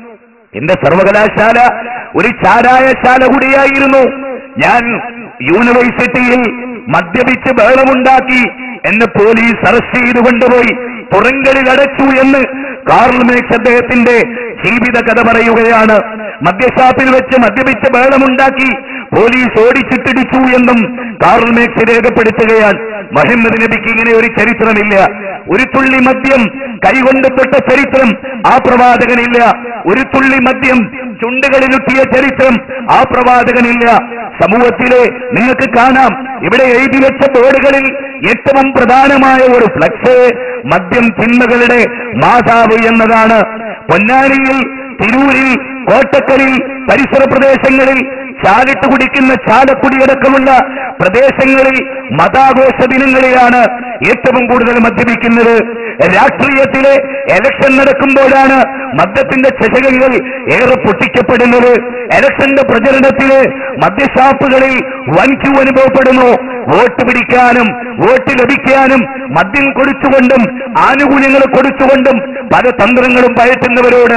എന്റെ സർവകലാശാല ഒരു ചാരായശാല കൂടിയായിരുന്നു ഞാൻ യൂണിവേഴ്സിറ്റിയിൽ മദ്യപിച്ച് ബഹളമുണ്ടാക്കി എന്നെ പോലീസ് അറസ്റ്റ് ചെയ്ത് കൊണ്ടുപോയി പുറങ്ങളിൽ അടച്ചു എന്ന് കാർൽ മേക്സ് അദ്ദേഹത്തിന്റെ ജീവിത കഥ പറയുകയാണ് മദ്യഷാപ്പിൽ വെച്ച് മദ്യപിച്ച് ബഹളമുണ്ടാക്കി പോലീസ് ഓടിച്ചിട്ടിടിച്ചു എന്നും കാർൽ മേക്സ് രേഖപ്പെടുത്തുകയാണ് മുഹമ്മദ് നബിക്ക് ഇങ്ങനെ ഒരു ചരിത്രമില്ല ഒരു തുള്ളി മദ്യം കൈകൊണ്ട് തൊട്ട ചരിത്രം ആ പ്രവാചകനില്ല ഒരു തുള്ളി മദ്യം ചുണ്ടുകളിലുട്ടിയ ചരിത്രം ആ പ്രവാചകനില്ല സമൂഹത്തിലെ നിങ്ങൾക്ക് കാണാം ഇവിടെ എഴുതി വെച്ച ബോർഡുകളിൽ ഏറ്റവും പ്രധാനമായ ഒരു ഫ്ലക്സ് മദ്യം തിന്മകളുടെ മാതാവ് എന്നതാണ് പൊന്നാനിയിൽ തിരൂരിൽ കോട്ടക്കലിൽ പരിസര പ്രദേശങ്ങളിൽ ചാലിട്ട് കുടിക്കുന്ന ചാലക്കുടിയടക്കമുള്ള പ്രദേശങ്ങളിൽ മതാഘോഷ ദിനങ്ങളിലാണ് ഏറ്റവും കൂടുതൽ മദ്യപിക്കുന്നത് രാഷ്ട്രീയത്തിലെ എലക്ഷൻ നടക്കുമ്പോഴാണ് മദ്യത്തിന്റെ ചഷകങ്ങൾ ഏറെ പൊട്ടിക്കപ്പെടുന്നത് എലക്ഷന്റെ പ്രചരണത്തിന് മദ്യഷാപ്പുകളിൽ വൻ ക്യൂ അനുഭവപ്പെടുന്നു വോട്ട് പിടിക്കാനും വോട്ട് ലഭിക്കാനും മദ്യം കൊടുത്തുകൊണ്ടും ആനുകൂല്യങ്ങൾ കൊടുത്തുകൊണ്ടും പല തന്ത്രങ്ങളും പയറ്റുന്നവരോട്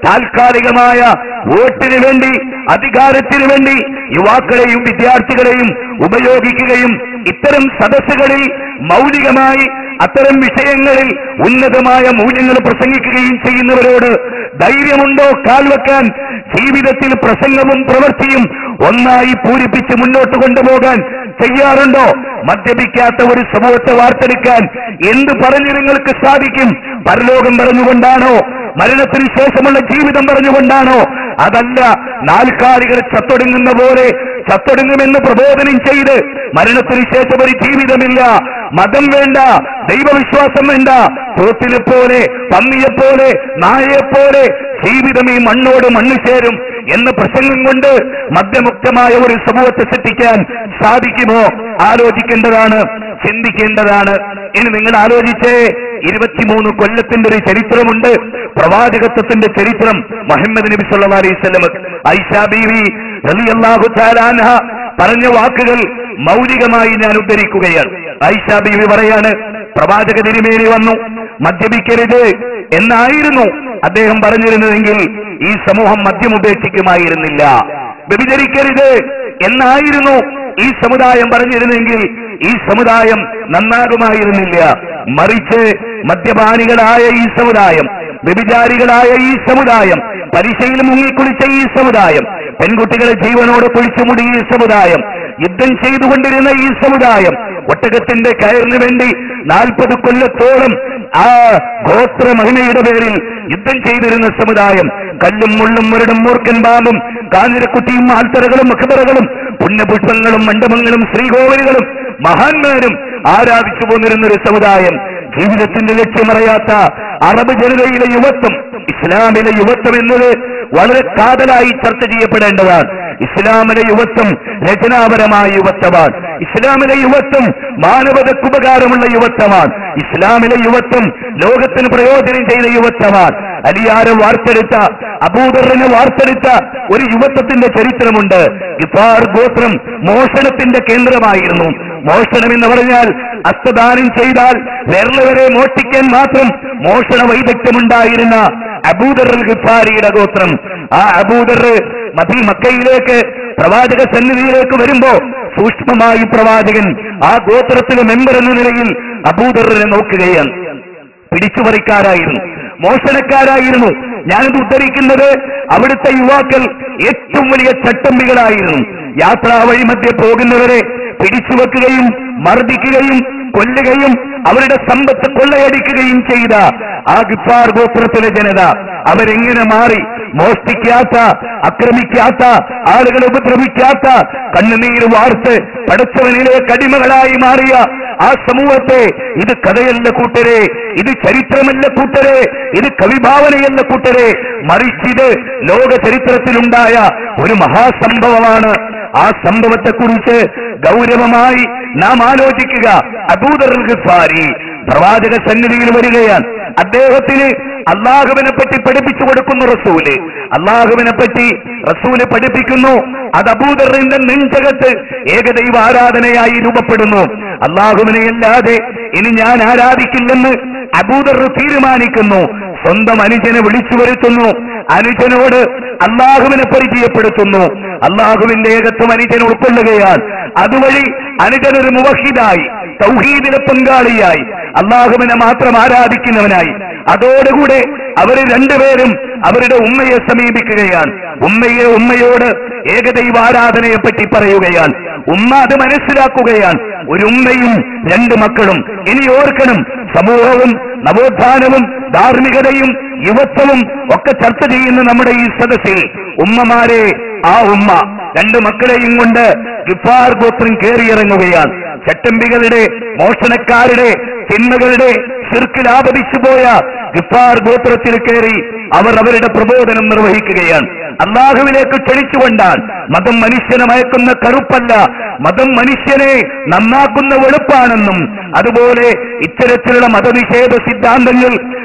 താൽക്കാലികമായ വോട്ടിന് വേണ്ടി അധികാരത്തിന് വേണ്ടി യുവാക്കളെയും വിദ്യാർത്ഥികളെയും ഉപയോഗിക്കുകയും ഇത്തരം സദസ്സുകളിൽ മൗലികമായി അത്തരം വിഷയങ്ങളിൽ ഉന്നതമായ മൂല്യങ്ങൾ പ്രസംഗിക്കുകയും ചെയ്യുന്നവരോട് ധൈര്യമുണ്ടോ കാൽവെക്കാൻ ജീവിതത്തിൽ പ്രസംഗവും പ്രവൃത്തിയും ഒന്നായി പൂരിപ്പിച്ച് മുന്നോട്ട് കൊണ്ടുപോകാൻ ചെയ്യാറുണ്ടോ മദ്യപിക്കാത്ത ഒരു സമൂഹത്തെ വാർത്തെടുക്കാൻ എന്ത് പറഞ്ഞു നിങ്ങൾക്ക് സാധിക്കും പരലോകം പറഞ്ഞുകൊണ്ടാണോ മരണത്തിന് ശേഷമുള്ള ജീവിതം പറഞ്ഞുകൊണ്ടാണോ അതല്ല നാൽക്കാലികൾ ചത്തൊടുങ്ങുന്ന പോലെ ചത്തൊടുങ്ങുമെന്ന് പ്രബോധനം ചെയ്ത് മരണത്തിന് ശേഷം ഒരു ജീവിതമില്ല മതം വേണ്ട ദൈവവിശ്വാസം വേണ്ട തോത്തിനെ പോലെ പന്നിയെപ്പോലെ നായയെപ്പോലെ ജീവിതം ഈ മണ്ണോട് മണ്ണ് ചേരും എന്ന പ്രസംഗം കൊണ്ട് മദ്യമുക്തമായ ഒരു സമൂഹത്തെ സൃഷ്ടിക്കാൻ സാധിക്കുമോ ആലോചിക്കേണ്ടതാണ് ചിന്തിക്കേണ്ടതാണ് ഇനി നിങ്ങൾ ആലോചിച്ചേ ഇരുപത്തിമൂന്ന് കൊല്ലത്തിന്റെ ഒരു ചരിത്രമുണ്ട് പ്രവാചകത്വത്തിന്റെ ചരിത്രം മുഹമ്മദ് നബി സല്ലാ അലൈഹി സ്വലം ഐഷ ബീവി റളിയല്ലാഹു തആല അൻഹ പറഞ്ഞ വാക്കുകൾ മൗലികമായി ഞാൻ ഉദ്ധരിക്കുകയാണ് ഐഷ ബീവി പറയാണ് പ്രവാചക തിരുമേനി വന്നു മദ്യപിക്കരുത് എന്നായിരുന്നു അദ്ദേഹം പറഞ്ഞിരുന്നതെങ്കിൽ ഈ സമൂഹം മദ്യം ഉപേക്ഷിക്കുമായിരുന്നില്ല വ്യഭിചരിക്കരുത് എന്നായിരുന്നു ഈ സമുദായം പറഞ്ഞിരുന്നെങ്കിൽ ഈ സമുദായം നന്നാകുമായിരുന്നില്ല മറിച്ച് മദ്യപാനികളായ ഈ സമുദായം വ്യഭിചാരികളായ ഈ സമുദായം പരീക്ഷയിൽ മുങ്ങിക്കുളിച്ച ഈ സമുദായം പെൺകുട്ടികളെ ജീവനോട് കുഴിച്ചുമുടി ഈ സമുദായം യുദ്ധം ചെയ്തുകൊണ്ടിരുന്ന ഈ സമുദായം ഒട്ടകത്തിന്റെ കയറിന് വേണ്ടി നാൽപ്പത് കൊല്ലത്തോളം ആ ഗോത്ര മഹിമയുടെ പേരിൽ യുദ്ധം ചെയ്തിരുന്ന സമുദായം കല്ലും മുള്ളും മുരടും മൂർക്കൻ പാമ്പും കാഞ്ഞിരക്കുട്ടിയും ആൽത്തറകളും മക്കബറകളും പുണ്യപുഷ്പങ്ങളും മണ്ഡപങ്ങളും ശ്രീകോവിലുകളും മഹാന്മാരും ആരാധിച്ചു പോന്നിരുന്ന ഒരു സമുദായം ജീവിതത്തിന്റെ ലക്ഷ്യമറിയാത്ത അറബ് ജനതയിലെ യുവത്വം ഇസ്ലാമിലെ യുവത്വം എന്നത് വളരെ കാതലായി ചർച്ച ചെയ്യപ്പെടേണ്ടതാണ് ഇസ്ലാമിലെ യുവത്വം രചനാപരമായ യുവത്വമാണ് ഇസ്ലാമിലെ യുവത്വം മാനവതയ്ക്ക് ഉപകാരമുള്ള യുവത്വമാണ് ഇസ്ലാമിലെ യുവത്വം ലോകത്തിന് പ്രയോജനം ചെയ്ത യുവത്വമാണ് അലിയാരെ വാർത്തെടുത്ത അബൂദറിനെ വാർത്തെടുത്ത ഒരു യുവത്വത്തിന്റെ ചരിത്രമുണ്ട് ഗിഫാർ ഗോത്രം മോഷണത്തിന്റെ കേന്ദ്രമായിരുന്നു മോഷണം എന്ന് പറഞ്ഞാൽ അസ്തദാനം ചെയ്താൽ വിരൽ വരെ മോഷ്ടിക്കാൻ മാത്രം മോഷണ വൈദഗ്ധ്യമുണ്ടായിരുന്ന അബൂദർ ഗിഫാരിയുടെ ഗോത്രം ആ അബൂദർ മതി മക്കയിലേക്ക് പ്രവാചക സന്നിധിയിലേക്ക് വരുമ്പോ സൂക്ഷ്മമായി പ്രവാചകൻ ആ ഗോത്രത്തിലെ മെമ്പർ എന്ന നിലയിൽ അബൂദറിനെ നോക്കുകയാണ് പിടിച്ചുപറിക്കാരായിരുന്നു മോഷണക്കാരായിരുന്നു ഞാനിത് ഉദ്ധരിക്കുന്നത് അവിടുത്തെ യുവാക്കൾ ഏറ്റവും വലിയ ചട്ടമ്പികളായിരുന്നു യാത്രാ വഴി മധ്യ പോകുന്നവരെ പിടിച്ചുവെക്കുകയും മർദ്ദിക്കുകയും കൊല്ലുകയും അവരുടെ സമ്പത്ത് കൊള്ളയടിക്കുകയും ചെയ്ത ആ ഗിഫാർ ഗോത്രത്തിലെ ജനത അവരെങ്ങനെ മാറി മോഷ്ടിക്കാത്ത ആക്രമിക്കാത്ത ആളുകളെ ഉപദ്രവിക്കാത്ത കണ്ണുനീര് വാർത്ത് പടച്ചവനിലെ കടിമകളായി മാറിയ ആ സമൂഹത്തെ ഇത് കഥയല്ല കൂട്ടരെ ഇത് ചരിത്രമല്ല കൂട്ടരെ ഇത് കവിഭാവനയല്ല കൂട്ടരെ മറിച്ചിത് ലോക ചരിത്രത്തിലുണ്ടായ ഒരു മഹാസംഭവമാണ് ആ സംഭവത്തെക്കുറിച്ച് ഗൗരവമായി നാം ആലോചിക്കുക അബൂദർ ഗഫാരി പ്രവാചക സന്നിധിയിൽ വരികയാണ് അദ്ദേഹത്തിന് അള്ളാഹുവിനെ പറ്റി പഠിപ്പിച്ചു കൊടുക്കുന്നു റസൂല് അള്ളാഹുവിനെ പറ്റി റസൂല് പഠിപ്പിക്കുന്നു അത് അബൂദറിന്റെ നെഞ്ചകത്ത് ഏകദൈവ ആരാധനയായി രൂപപ്പെടുന്നു അള്ളാഹുവിനെ അല്ലാതെ ഇനി ഞാൻ ആരാധിക്കില്ലെന്ന് അബൂദർ തീരുമാനിക്കുന്നു സ്വന്തം അനുജനെ വിളിച്ചു വരുത്തുന്നു അനുജനോട് അള്ളാഹുവിനെ പരിചയപ്പെടുത്തുന്നു അള്ളാഹുവിന്റെ ഏകത്വം അനുജൻ ഉൾക്കൊള്ളുകയാണ് അതുവഴി അനുജനൊരു മുവഹിദായി തൗഹീദിലെ പങ്കാളിയായി അള്ളാഹുവിനെ മാത്രം ആരാധിക്കുന്നവനായി അതോടുകൂടെ അവർ രണ്ടുപേരും അവരുടെ ഉമ്മയെ സമീപിക്കുകയാണ് ഉമ്മയെ ഉമ്മയോട് ഏകദൈവ ആരാധനയെ പറ്റി പറയുകയാണ് ഉമ്മ അത് മനസ്സിലാക്കുകയാണ് ഒരു ഉമ്മയും രണ്ട് മക്കളും ഇനി ഓർക്കണം സമൂഹവും നവോത്ഥാനവും ധാർമ്മികതയും യുവത്വവും ഒക്കെ ചർച്ച ചെയ്യുന്ന നമ്മുടെ ഈ സദസ്സിൽ ഉമ്മമാരെ ആ ഉമ്മ രണ്ട് മക്കളെയും കൊണ്ട് ഗിഫാർ ഗോത്രം കയറിയിറങ്ങുകയാണ് ചട്ടമ്പികളുടെ മോഷണക്കാരുടെ ചിന്മകളുടെ ശിർക്കിൽ ആപതിച്ചു പോയ ഗിഫാർ ഗോത്രത്തിൽ കയറി അവർ അവരുടെ പ്രബോധനം നിർവഹിക്കുകയാണ് അള്ളാഹുവിലേക്ക് ക്ഷണിച്ചുകൊണ്ടാണ് മതം മനുഷ്യനെ മയക്കുന്ന കറുപ്പല്ല മതം മനുഷ്യനെ നന്നാക്കുന്ന വെളുപ്പാണെന്നും അതുപോലെ ഇത്തരത്തിലുള്ള മതനിഷേധ സിദ്ധാന്തങ്ങൾ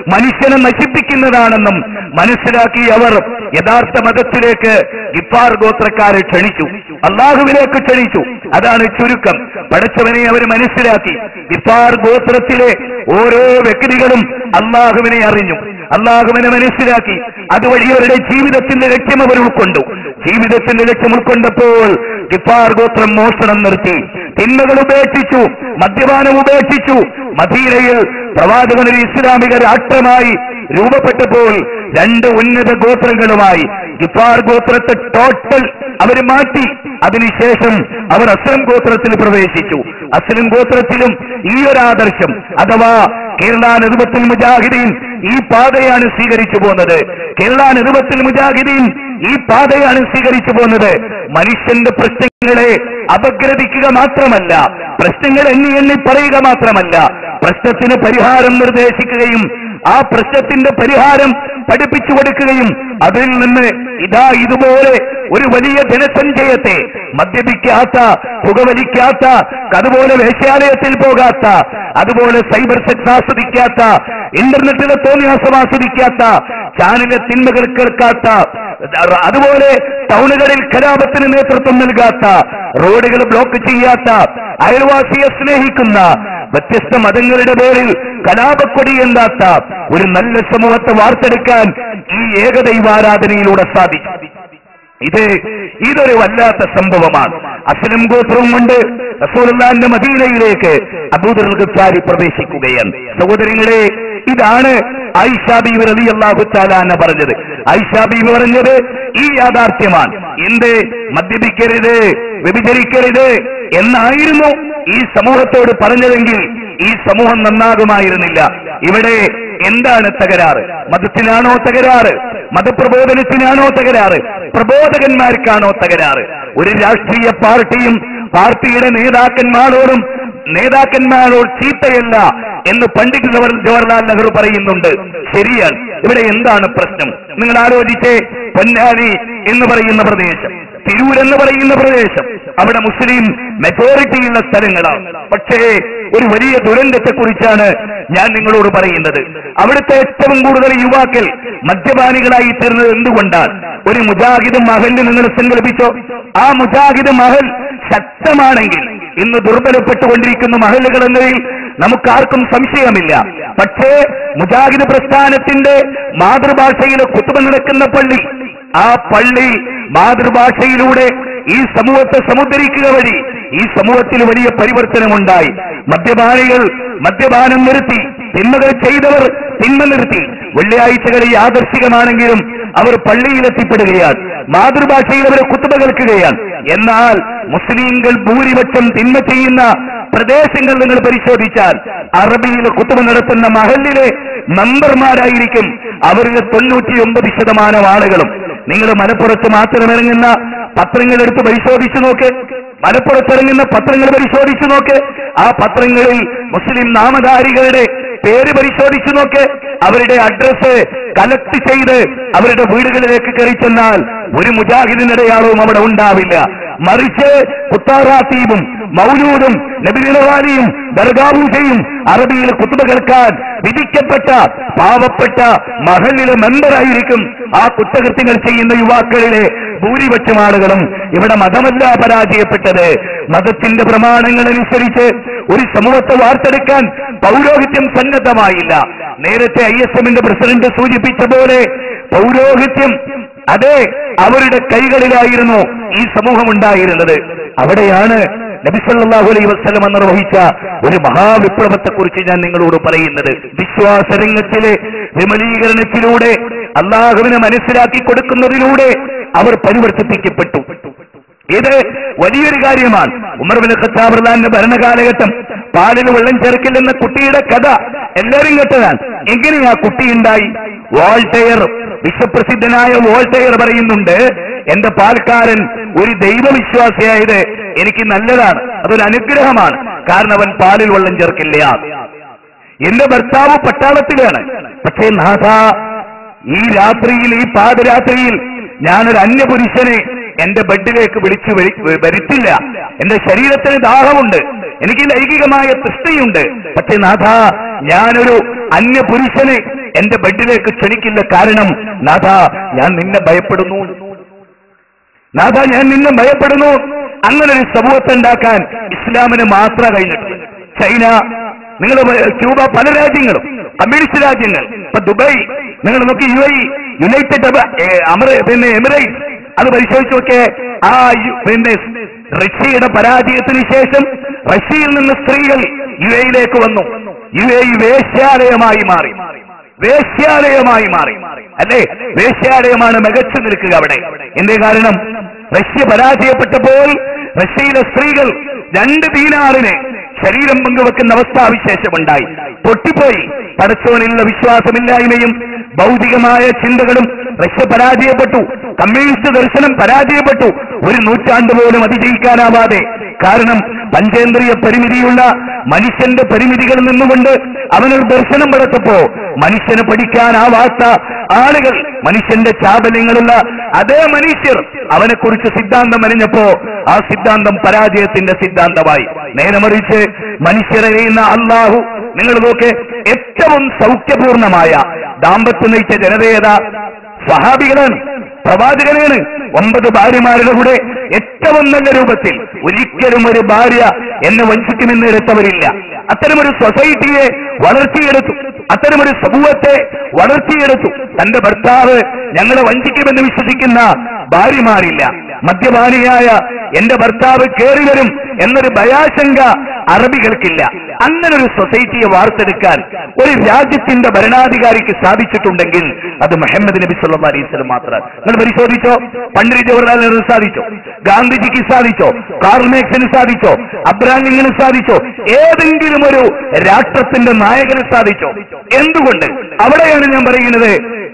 മനുഷ്യനെ നശിപ്പിക്കുന്നതാണെന്നും മനസ്സിലാക്കി അവർ യഥാർത്ഥ മതത്തിലേക്ക് ഗിഫാർ ഗോത്രക്കാരെ ക്ഷണിച്ചു അള്ളാഹുവിലേക്ക് ക്ഷണിച്ചു അതാണ് ചുരുക്കം പഠിച്ചവനെ അവർ മനസ്സിലാക്കി ഗിഫാർ ഗോത്രത്തിലെ ഓരോ വ്യക്തികളും അള്ളാഹുവിനെ അറിഞ്ഞു അള്ളാഹുവിനെ മനസ്സിലാക്കി അതുവഴി അവരുടെ ജീവിതത്തിന്റെ ലക്ഷ്യം അവർ ഉൾക്കൊണ്ടു ജീവിതത്തിന്റെ ലക്ഷ്യം ഉൾക്കൊണ്ടപ്പോൾ ഗിഫാർ ഗോത്രം മോഷണം നിർത്തി തിന്മകൾ ഉപേക്ഷിച്ചു മദ്യപാനം ഉപേക്ഷിച്ചു മദീനയിൽ പ്രവാചകൻ ഒരു ഇസ്ലാമിക രാഷ്ട്രമായി രൂപപ്പെട്ടപ്പോൾ രണ്ട് ഉന്നത ഗോത്രങ്ങളുമായി ഗിഫാർ ഗോത്രത്തെ ടോട്ടൽ അവർ മാറ്റി അതിനുശേഷം അവർ അസ്ലം ഗോത്രത്തിൽ പ്രവേശിച്ചു അസ്ലം ഗോത്രത്തിലും ഈ ഒരു ആദർശം അഥവാ കേരള നെതുപത്തിൽ മുജാഹിദീൻ ഈ പാതയാണ് സ്വീകരിച്ചു പോകുന്നത് കേരള നെതുപത്തിൽ മുജാഹിദീൻ ഈ പാതയാണ് സ്വീകരിച്ചു പോകുന്നത് മനുഷ്യന്റെ പ്രശ്നങ്ങളെ അപഗ്രഥിക്കുക മാത്രമല്ല പ്രശ്നങ്ങൾ എണ്ണി എണ്ണി പറയുക മാത്രമല്ല പ്രശ്നത്തിന് പരിഹാരം നിർദ്ദേശിക്കുകയും ആ പ്രശ്നത്തിന്റെ പരിഹാരം പഠിപ്പിച്ചു കൊടുക്കുകയും അതിൽ നിന്ന് ഇതാ ഇതുപോലെ ഒരു വലിയ ജനസഞ്ചയത്തെ മദ്യപിക്കാത്ത പുകവലിക്കാത്ത അതുപോലെ വേശ്യാലയത്തിൽ പോകാത്ത അതുപോലെ സൈബർ സെക്സ് ആസ്വദിക്കാത്ത ഇന്റർനെറ്റിലെ തോന്നിയാസം ആസ്വദിക്കാത്ത ചാനലിലെ തിന്മകൾ കേൾക്കാത്ത അതുപോലെ ടൗണുകളിൽ കലാപത്തിന് നേതൃത്വം നൽകാത്ത റോഡുകൾ ബ്ലോക്ക് ചെയ്യാത്ത അയൽവാസിയെ സ്നേഹിക്കുന്ന വ്യത്യസ്ത മതങ്ങളുടെ പേരിൽ കലാപക്കൊടി എന്താത്ത ഒരു നല്ല സമൂഹത്തെ വാർത്തെടുക്കാൻ ഈ ഏകദൈവാരാധനയിലൂടെ സാധിക്കും ഇത് ഇതൊരു വല്ലാത്ത സംഭവമാണ് അസ്ലം ഗോത്രവും കൊണ്ട് റസൂലുള്ളാന്റെ മദീനയിലേക്ക് അബൂദർ ഗഫാരി പ്രവേശിക്കുകയാണ് സഹോദരങ്ങളെ ഇതാണ് ഐഷാ ബീവി റളിയല്ലാഹു തആല എന്ന് പറഞ്ഞത് ഐഷാ ബീവി പറഞ്ഞത് ഈ യാഥാർത്ഥ്യമാണ് എന്ത് മദ്യപിക്കരുത് വ്യഭിചരിക്കരുത് എന്നായിരുന്നു ഈ സമൂഹത്തോട് പറഞ്ഞതെങ്കിൽ ഈ സമൂഹം നന്നാകുമായിരുന്നില്ല ഇവിടെ എന്താണ് തകരാറ് മതത്തിനാണോ തകരാറ് മതപ്രബോധനത്തിനാണോ തകരാറ് പ്രബോധകന്മാർക്കാണോ തകരാറ് ഒരു രാഷ്ട്രീയ പാർട്ടിയും പാർട്ടിയുടെ നേതാക്കന്മാരോടും നേതാക്കന്മാരോട് ചീത്തയല്ല എന്ന് പണ്ഡിറ്റ് ജവഹർ ജവഹർലാൽ നെഹ്റു പറയുന്നുണ്ട് ശരിയാണ് ഇവിടെ എന്താണ് പ്രശ്നം നിങ്ങൾ ആലോചിച്ചേ പൊന്നാനി എന്ന് പറയുന്ന പ്രദേശം തിരൂർ എന്ന് പറയുന്ന പ്രദേശം അവിടെ മുസ്ലിം മെജോറിറ്റിയുള്ള സ്ഥലങ്ങളാണ് പക്ഷേ ഒരു വലിയ ദുരന്തത്തെ കുറിച്ചാണ് ഞാൻ നിങ്ങളോട് പറയുന്നത് അവിടുത്തെ ഏറ്റവും കൂടുതൽ യുവാക്കൾ മദ്യപാനികളായി തീർന്നത് എന്തുകൊണ്ടാണ് ഒരു മുജാഹിദ് മഹലിന് നിങ്ങൾ സങ്കല്പിച്ചോ ആ മുജാഹിദ് മഹൽ ശക്തമാണെങ്കിൽ ഇന്ന് ദുർബലപ്പെട്ടുകൊണ്ടിരിക്കുന്ന മഹലുകൾ എന്നതിൽ നമുക്കാർക്കും സംശയമില്ല പക്ഷേ മുജാഹിദ് പ്രസ്ഥാനത്തിന്റെ മാതൃഭാഷയിലെ കുത്തുബ നടക്കുന്ന പള്ളി ആ പള്ളി മാതൃഭാഷയിലൂടെ ഈ സമൂഹത്തെ സമുദ്രിക്കുക വഴി ഈ സമൂഹത്തിൽ വലിയ പരിവർത്തനമുണ്ടായി മദ്യപാനികൾ മദ്യപാനം നിർത്തി തിന്മകൾ ചെയ്തവർ തിന്മ നിർത്തി വെള്ളിയാഴ്ചകളിൽ യാദർശികമാണെങ്കിലും അവർ പള്ളിയിലെത്തിപ്പെടുകയാണ് മാതൃഭാഷയിൽ അവരെ കുത്തുബ കേൾക്കുകയാണ് എന്നാൽ മുസ്ലിങ്ങൾ ഭൂരിപക്ഷം തിന്മ ചെയ്യുന്ന പ്രദേശങ്ങൾ നിങ്ങൾ പരിശോധിച്ചാൽ അറബിയിൽ കുത്തുബ നടത്തുന്ന മഹലിലെ മെമ്പർമാരായിരിക്കും അവരിൽ തൊണ്ണൂറ്റിയൊമ്പത് ശതമാനം ആളുകളും നിങ്ങൾ മലപ്പുറത്ത് മാത്രം ഇറങ്ങുന്ന പത്രങ്ങൾ എടുത്ത് പരിശോധിച്ചു നോക്ക് മലപ്പുറത്തിറങ്ങുന്ന പത്രങ്ങൾ പരിശോധിച്ചു നോക്ക് ആ പത്രങ്ങളിൽ മുസ്ലിം നാമധാരികളുടെ പേര് പരിശോധിച്ചു നോക്ക് അവരുടെ അഡ്രസ് കലക്ട് ചെയ്ത് അവരുടെ വീടുകളിലേക്ക് കയറി ചെന്നാൽ ഒരു മുജാഹിദിനിടയാളവും അവിടെ ഉണ്ടാവില്ല മറിച്ച് കുത്താറാത്തീബും മൗലൂദും നബിനിലവാലിയും ദർഗാപൂജയും അറബിയിൽ കുത്തുബ കേൾക്കാൻ വിധിക്കപ്പെട്ട പാവപ്പെട്ട മഹലിലെ മെമ്പറായിരിക്കും ആ കുറ്റകൃത്യങ്ങൾ ചെയ്യുന്ന യുവാക്കളിലെ ഭൂരിപക്ഷം ആളുകളും ഇവിടെ മതമല്ല പരാജയപ്പെട്ടത് മതത്തിന്റെ പ്രമാണങ്ങൾ അനുസരിച്ച് ഒരു സമൂഹത്തെ വാർത്തെടുക്കാൻ പൗരോഹിത്യം സന്നദ്ധമായില്ല നേരത്തെ ഐ എസ് എമ്മിന്റെ പ്രസിഡന്റ് സൂചിപ്പിച്ച പോലെ പൗരോഹിത്യം അതെ അവരുടെ കൈകളിലായിരുന്നു ഈ സമൂഹം ഉണ്ടായിരുന്നത് അവിടെയാണ് നബിസല്ലാഹു അലൈ വസ്ലം നിർവഹിച്ച ഒരു മഹാവിപ്ലവത്തെ കുറിച്ച് ഞാൻ നിങ്ങളോട് പറയുന്നത് വിശ്വാസരംഗത്തിലെ വിമലീകരണത്തിലൂടെ അള്ളാഹുവിനെ മനസ്സിലാക്കി കൊടുക്കുന്നതിലൂടെ അവർ പരിവർത്തിപ്പിക്കപ്പെട്ടു ഇത് വലിയൊരു കാര്യമാണ് ഉമർ ബിൻ ഖത്താബ് റളിയല്ലാഹുവിന്റെ ഭരണകാലഘട്ടം പാലിൽ വെള്ളം ചേർക്കില്ലെന്ന കുട്ടിയുടെ കഥ എല്ലാവരും കേട്ടതാണ് എങ്ങനെ ആ കുട്ടി ഉണ്ടായി വോൾട്ടയർ വിശ്വപ്രസിദ്ധനായ വോൾട്ടയർ പറയുന്നുണ്ട് എന്റെ പാൽക്കാരൻ ഒരു ദൈവവിശ്വാസിയായത് എനിക്ക് നല്ലതാണ് അതൊരു അനുഗ്രഹമാണ് കാരണം അവൻ പാലിൽ വെള്ളം ചേർക്കില്ല എന്റെ ഭർത്താവ് പട്ടാളത്തിലാണ് പക്ഷേ നാഥ ഈ രാത്രിയിൽ ഈ പാതിരാത്രിയിൽ ഞാനൊരു അന്യപുരുഷനെ എന്റെ ബെഡിലേക്ക് വിളിച്ചു വരി- വരുത്തില്ല എന്റെ ശരീരത്തിന് ദാഹമുണ്ട് എനിക്ക് ലൈംഗികമായ തൃഷ്ണയുണ്ട് പക്ഷേ നാഥ ഞാനൊരു അന്യപുരുഷനെ എന്റെ ബെഡിലേക്ക് ക്ഷണിക്കില്ല കാരണം നാഥ ഞാൻ നിന്നെ ഭയപ്പെടുന്നു നാഥ ഞാൻ നിന്നെ ഭയപ്പെടുന്നു അങ്ങനെ ഒരു സമൂഹത്തെ ഉണ്ടാക്കാൻ ഇസ്ലാമിന് മാത്രമേ കഴിഞ്ഞിട്ടുള്ളൂ ചൈന നിങ്ങൾ ക്യൂബ പല രാജ്യങ്ങളും കമ്മ്യൂണിസ്റ്റ് രാജ്യങ്ങൾ ഇപ്പൊ ദുബായ് നിങ്ങൾ നോക്കി യു ഐ യുണൈറ്റഡ് അറബ് ഏ, അമറ- പിന്നെ എമിറേറ്റ്സ് അത് പരിശോധിച്ച് നോക്കിയേ ആ യു- പിന്നെ റഷ്യയുടെ പരാജയത്തിന് ശേഷം റഷ്യയിൽ നിന്ന് സ്ത്രീകൾ യു എയിലേക്ക് വന്നു യു എ വേശ്യാലയമായി മാറി വേശ്യാലയമായി മാറി അല്ലേ വേശ്യാലയമാണ് മികച്ചു നിൽക്കുക അവിടെ എന്തേ കാരണം റഷ്യ പരാജയപ്പെട്ടപ്പോൾ റഷ്യയിലെ സ്ത്രീകൾ രണ്ട് ദീനാറിന് ശരീരം പങ്കുവെക്കുന്ന അവസ്ഥാവിശേഷമുണ്ടായി പൊട്ടിപ്പോയി പടച്ചോനിലുള്ള വിശ്വാസമില്ലായ്മയും ഭൗതികമായ ചിന്തകളും റഷ്യ പരാജയപ്പെട്ടു കമ്മ്യൂണിസ്റ്റ് ദർശനം പരാജയപ്പെട്ടു ഒരു നൂറ്റാണ്ട് പോലും അതിജയിക്കാനാവാതെ കാരണം പഞ്ചേന്ദ്രിയ പരിമിതിയുള്ള മനുഷ്യന്റെ പരിമിതികളിൽ നിന്നുകൊണ്ട് അവനൊരു ദർശനം പടച്ചപ്പോ മനുഷ്യന് പഠിക്കാനാവാത്ത ആളുകൾ മനുഷ്യന്റെ ചാബല്യങ്ങളുള്ള അതേ മനുഷ്യർ അവനെക്കുറിച്ച് സിദ്ധാന്തം അറിഞ്ഞപ്പോ ആ സിദ്ധാന്തം പരാജയത്തിന്റെ സിദ്ധാന്തമായി നേരെ മറിച്ച് മനുഷ്യരറിയുന്ന അള്ളാഹു നിങ്ങൾ നോക്ക് ഏറ്റവും സൗഖ്യപൂർണമായ ദാമ്പത്യം നയിച്ച ജനതയേത സ്വഹാബികളാണ് പ്രവാചകനാണ് ഒമ്പത് ഭാര്യമാരുടെ കൂടെ ഏറ്റവും നല്ല രൂപത്തിൽ ഒരിക്കലും ഒരു ഭാര്യ എന്നെ വഞ്ചിക്കുമെന്ന് എടുത്തവരില്ല അത്തരമൊരു സൊസൈറ്റിയെ വളർത്തിയെടുത്തു അത്തരമൊരു സമൂഹത്തെ വളർത്തിയെടുത്തു തന്റെ ഭർത്താവ് ഞങ്ങളെ വഞ്ചിക്കുമെന്ന് വിശ്വസിക്കുന്ന ഭാര്യമാരില്ല മദ്യപാനിയായ എന്റെ ഭർത്താവ് കയറി വരും എന്നൊരു ഭയാശങ്ക അറബികൾക്കില്ല അങ്ങനെ ഒരു സൊസൈറ്റിയെ വാർത്തെടുക്കാൻ ഒരു രാജ്യത്തിന്റെ ഭരണാധികാരിക്ക് സാധിച്ചിട്ടുണ്ടെങ്കിൽ അത് മുഹമ്മദ് നബി സല്ലാ അലൈഹി സ്വലം മാത്രം നിങ്ങൾ പരിശോധിച്ചോ പണ്ഡിറ്റ് ജവഹർലാൽ നെഹ്റു സാധിച്ചോ ഗാന്ധിജിക്ക് സാധിച്ചോ കാർമേക്സിന് സാധിച്ചോ അബ്രാം ലിങ്കിന് സാധിച്ചോ ഏതെങ്കിലും ഒരു രാഷ്ട്രത്തിന്റെ നായകന് സാധിച്ചോ എന്തുകൊണ്ട് അവിടെയാണ് ഞാൻ പറയുന്നത്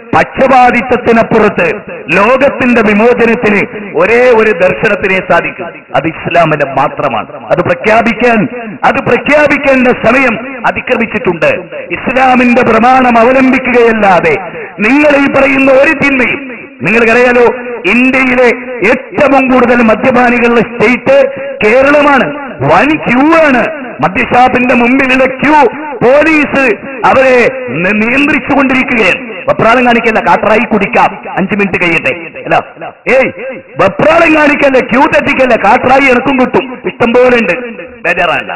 പക്ഷപാതിത്വത്തിനപ്പുറത്ത് ലോകത്തിന്റെ വിമോചനത്തിന് ഒരേ ഒരു ദർശനത്തിനെ സാധിക്കും അത് ഇസ്ലാമിന്റെ മാത്രമാണ് അത് പ്രഖ്യാപിക്കാൻ അത് പ്രഖ്യാപിക്കേണ്ട സമയം അതിക്രമിച്ചിട്ടുണ്ട് ഇസ്ലാമിന്റെ പ്രമാണം അവലംബിക്കുകയല്ലാതെ നിങ്ങൾ ഈ പറയുന്ന ഒരു തിന്മയും നിങ്ങൾക്കറിയാലോ ഇന്ത്യയിലെ ഏറ്റവും കൂടുതൽ മദ്യപാനികളുടെ സ്റ്റേറ്റ് കേരളമാണ് വൻ ക്യൂ ആണ് മദ്യഷാപ്പിന്റെ മുമ്പിലുള്ള ക്യൂ പോലീസ് അവരെ നി- നിയന്ത്രിച്ചുകൊണ്ടിരിക്കുകയാണ് വെപ്രാളം കാണിക്കല്ല കാട്ടറായി കുടിക്കാം അഞ്ചു മിനിറ്റ് കഴിയട്ടെ അല്ല ഏയ് വെപ്രാളം കാണിക്കല്ല ക്യൂ തെറ്റിക്കല്ല കാട്ടറായി എനക്കും കിട്ടും ഇഷ്ടം പോലെ ഉണ്ട് ബേജാറാണ്ട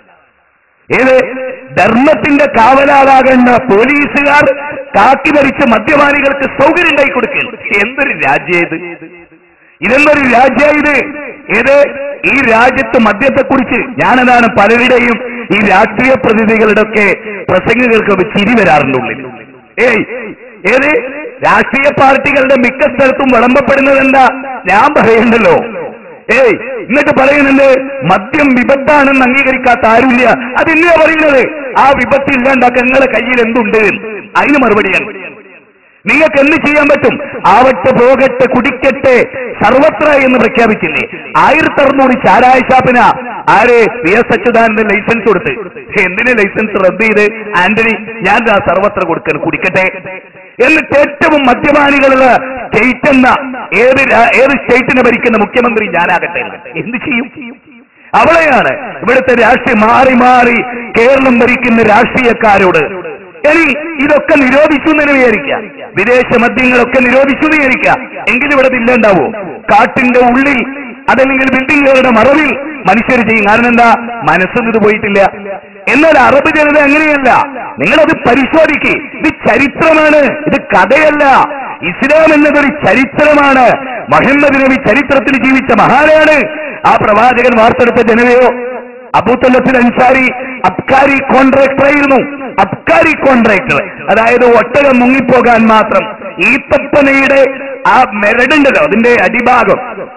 ഏത് ധർമ്മത്തിന്റെ കാവലാകാകേണ്ട പോലീസുകാർ കാക്കി ഭരിച്ച മദ്യപാനികൾക്ക് സൗകര്യം ഉണ്ടായി കൊടുക്കുക എന്തൊരു രാജ്യം ഇത് ഇതെന്തൊരു രാജ്യ ഇത് ഏത് ഈ രാജ്യത്ത് മദ്യത്തെക്കുറിച്ച് ഞാനതാണ് പലരുടെയും ഈ രാഷ്ട്രീയ പ്രതിനിധികളുടെ ഒക്കെ പ്രസംഗങ്ങൾക്ക് ചിരി വരാറുണ്ട് ഉള്ളിൽ ഏയ് ഏത് രാഷ്ട്രീയ പാർട്ടികളുടെ മിക്ക സ്ഥലത്തും വിളമ്പപ്പെടുന്നത് എന്താ ഞാൻ പറയണ്ടല്ലോ ഏയ് എന്നിട്ട് പറയുന്നുണ്ട് മദ്യം വിപത്താണെന്ന് അംഗീകരിക്കാത്ത ആരുമില്ല അതെന്തിനാ പറയുന്നത് ആ വിപത്ത് ഇല്ലാണ്ടാക്കാൻ നിങ്ങളെ കയ്യിൽ എന്തുണ്ട് അതിന് മറുപടിയാണ് നിങ്ങൾക്ക് എന്ത് ചെയ്യാൻ പറ്റും ആവട്ടെ പോകട്ടെ കുടിക്കട്ടെ സർവത്ര എന്ന് പ്രഖ്യാപിച്ചില്ലേ ആയിരത്തി അറുന്നൂറ് ചാരായ ഷാപ്പിന ആര് വി എസ് അച്യുതാനന്ദൻ ലൈസൻസ് കൊടുത്ത് എന്തിന് ലൈസൻസ് റദ്ദ് ചെയ്ത് ആന്റണി ഞാൻ ദാ സർവത്ര കൊടുക്കണം കുടിക്കട്ടെ എന്നിട്ട് ഏറ്റവും മദ്യപാനികളുള്ള സ്റ്റേറ്റ് എന്ന ഏത് രാ- ഏത് സ്റ്റേറ്റിനെ ഭരിക്കുന്ന മുഖ്യമന്ത്രി ഞാനാകട്ടെ എന്ന്. എന്ത് ചെയ്യും അവിടെയാണ് ഇവിടുത്തെ രാഷ്ട്രീയം മാറി മാറി കേരളം ഭരിക്കുന്ന രാഷ്ട്രീയക്കാരോട് ഇനി ഇതൊക്കെ നിരോധിച്ചു എന്ന് വിചാരിക്കാം വിദേശ മദ്യങ്ങളൊക്കെ നിരോധിച്ചു എന്ന് വിചാരിക്കാം എങ്കിലും ഇവിടെ ഇല്ലാണ്ടാവോ കാട്ടിന്റെ ഉള്ളിൽ അതല്ലെങ്കിൽ ബിൽഡിങ്ങുകളുടെ മറവിൽ മനുഷ്യർ ചെയ്യും കാരണം എന്താ മനസ്സൊന്നും ഇത് പോയിട്ടില്ല എന്നാൽ അറബ് ജനത അങ്ങനെയല്ല നിങ്ങളത് പരിശോധിക്ക് ഇത് ചരിത്രമാണ് ഇത് കഥയല്ല ഇസ്ലാം എന്നതൊരു ചരിത്രമാണ് മുഹമ്മദ് നബി ചരിത്രത്തിൽ ജീവിച്ച മഹാനാണ് ആ പ്രവാചകൻ വാർത്തെടുത്ത ജനതയോ അബൂത്തല്ലത്തിൽ അൻസാരി അബ്കാരി കോൺട്രാക്ടർ ആയിരുന്നു അബ്കാരി കോൺട്രാക്ടർ അതായത് ഒട്ടകം മുങ്ങിപ്പോകാൻ മാത്രം ഈത്തപ്പനയുടെ ആ മെരടുണ്ടല്ലോ അതിന്റെ അടിഭാഗം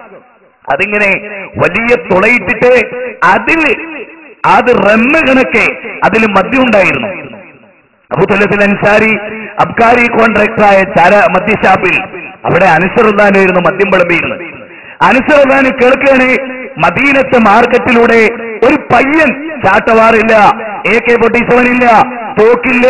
അതിങ്ങനെ വലിയ തുളയിട്ടിട്ട് അതിൽ അത് റമ്മ് കണക്കെ അതിൽ മദ്യം ഉണ്ടായിരുന്നു അബുത്തല്ലത്തിൽ അൻസാരി അബ്കാരി കോൺട്രാക്ടറായ ചാര മദ്യഷാപ്പിൽ അവിടെ അനുസറുദ്ദാനായിരുന്നു മദ്യം വിളമ്പിയിരുന്നത് അനുസറുദ്ദാന് കേൾക്കുകയാണ് മദീനത്തെ മാർക്കറ്റിലൂടെ ഒരു പയ്യൻ ചാട്ടവാറില്ല എ കെ ഫോർട്ടി സെവൻ ഇല്ല തോക്കില്ല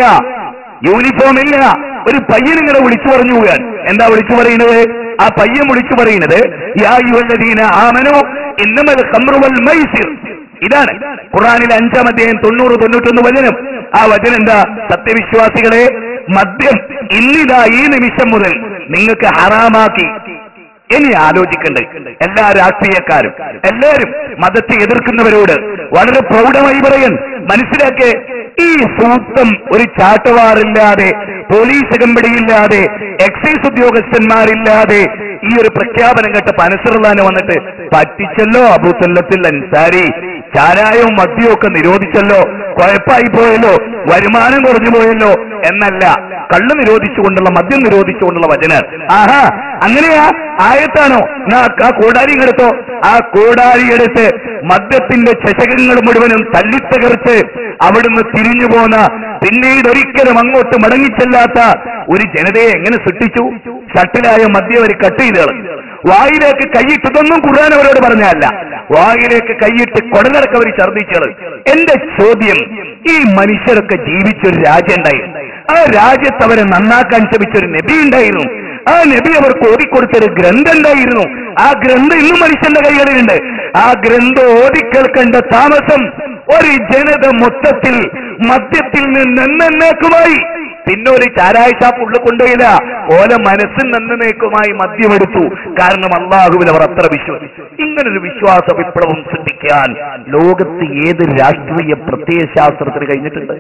യൂണിഫോം ഇല്ല ഒരു പയ്യൻ ഇങ്ങനെ വിളിച്ചു പറഞ്ഞു പോകാൻ എന്താ വിളിച്ചു പറയുന്നത് ആ പയ്യൻ വിളിച്ചു പറയുന്നത് യാ യുവല്ലദീന ആമനോ ഇന്നമൽ ഖംറു വൽ മൈസിർ ഇതാണ് ഖുറാനിലെ അഞ്ചാം അധ്യായം തൊണ്ണൂറ് തൊണ്ണൂറ്റൊന്ന് വചനം ആ വചനം എന്താ സത്യവിശ്വാസികളെ മദ്യം ഇന്നിതാ ഈ നിമിഷം മുതൽ നിങ്ങൾക്ക് ഹറാമാക്കി ഇനി ആലോചിക്കണ്ടേ എല്ലാ രാഷ്ട്രീയക്കാരും എല്ലാവരും മതത്തെ എതിർക്കുന്നവരോട് വളരെ പ്രൗഢമായി പറയാൻ മനസ്സിലാക്കെ ഈ സൂക്തം ഒരു ചാട്ടവാറില്ലാതെ പോലീസ് കമ്പടിയില്ലാതെ എക്സൈസ് ഉദ്യോഗസ്ഥന്മാരില്ലാതെ ഈ ഒരു പ്രഖ്യാപനം കേട്ട് പനസറുള്ളാന് വന്നിട്ട് പറ്റിച്ചല്ലോ അബൂത്തല്ലത്തിൽ അൻസാരി ചാരായവും മദ്യവും ഒക്കെ നിരോധിച്ചല്ലോ കുഴപ്പമായി പോയല്ലോ വരുമാനം കുറഞ്ഞു പോയല്ലോ എന്നല്ല കള്ള് നിരോധിച്ചുകൊണ്ടുള്ള മദ്യം നിരോധിച്ചുകൊണ്ടുള്ള വചന ആഹാ അങ്ങനെയാ ആയത്താണോ എന്നാ ആ കോടാരി എടുത്തോ ആ കോടാരി എടുത്ത് മദ്യത്തിന്റെ ചഷകങ്ങൾ മുഴുവനും തല്ലിത്തകർത്ത് അവിടുന്ന് തിരിഞ്ഞു പോന്ന പിന്നീട് ഒരിക്കലും അങ്ങോട്ട് മടങ്ങിച്ചെല്ലാത്ത ഒരു ജനതയെ എങ്ങനെ സൃഷ്ടിച്ചു ഷട്ടിലായ മദ്യം അവർ കട്ട് ചെയ്ത് കളഞ്ഞു വായിലേക്ക് കൈയിട്ടതൊന്നും ഖുർആൻ അവരോട് പറഞ്ഞല്ല വായിലേക്ക് കൈയിട്ട് കൊടലടക്കം അവർ ഛർദ്ദിച്ചത് എന്റെ ചോദ്യം ഈ മനുഷ്യരൊക്കെ ജീവിച്ചൊരു രാജ്യം ഉണ്ടായിരുന്നു ആ രാജ്യത്ത് അവരെ നന്നാക്കാൻ ശ്രമിച്ചൊരു നബി ഉണ്ടായിരുന്നു ആ നബി അവർക്ക് ഓതിക്കൊടുത്തൊരു ഗ്രന്ഥം ഉണ്ടായിരുന്നു ആ ഗ്രന്ഥം ഇന്നും മനുഷ്യന്റെ കൈകളിലുണ്ട് ആ ഗ്രന്ഥം ഓതിക്കേൾക്കേണ്ട താമസം ഒരു ജനത മൊത്തത്തിൽ മദ്യത്തിൽ നിന്ന് എന്നേക്കുമായി പിന്നെ ഒരു ചാരായ ഷാപ്പ് ഉള്ളിൽ കൊണ്ടുപോയില്ല ഓല മനസ്സിൽ എന്നേക്കുമായി മദ്യമെടുത്തു കാരണം അള്ളാഹുവിൽ അവർ അത്ര വിശ്വസിച്ചു ഇങ്ങനൊരു വിശ്വാസ വിപ്ലവം സൃഷ്ടിക്കാൻ ലോകത്ത് ഏത് രാഷ്ട്രീയ പ്രത്യയശാസ്ത്രത്തിന് കഴിഞ്ഞിട്ടുണ്ട്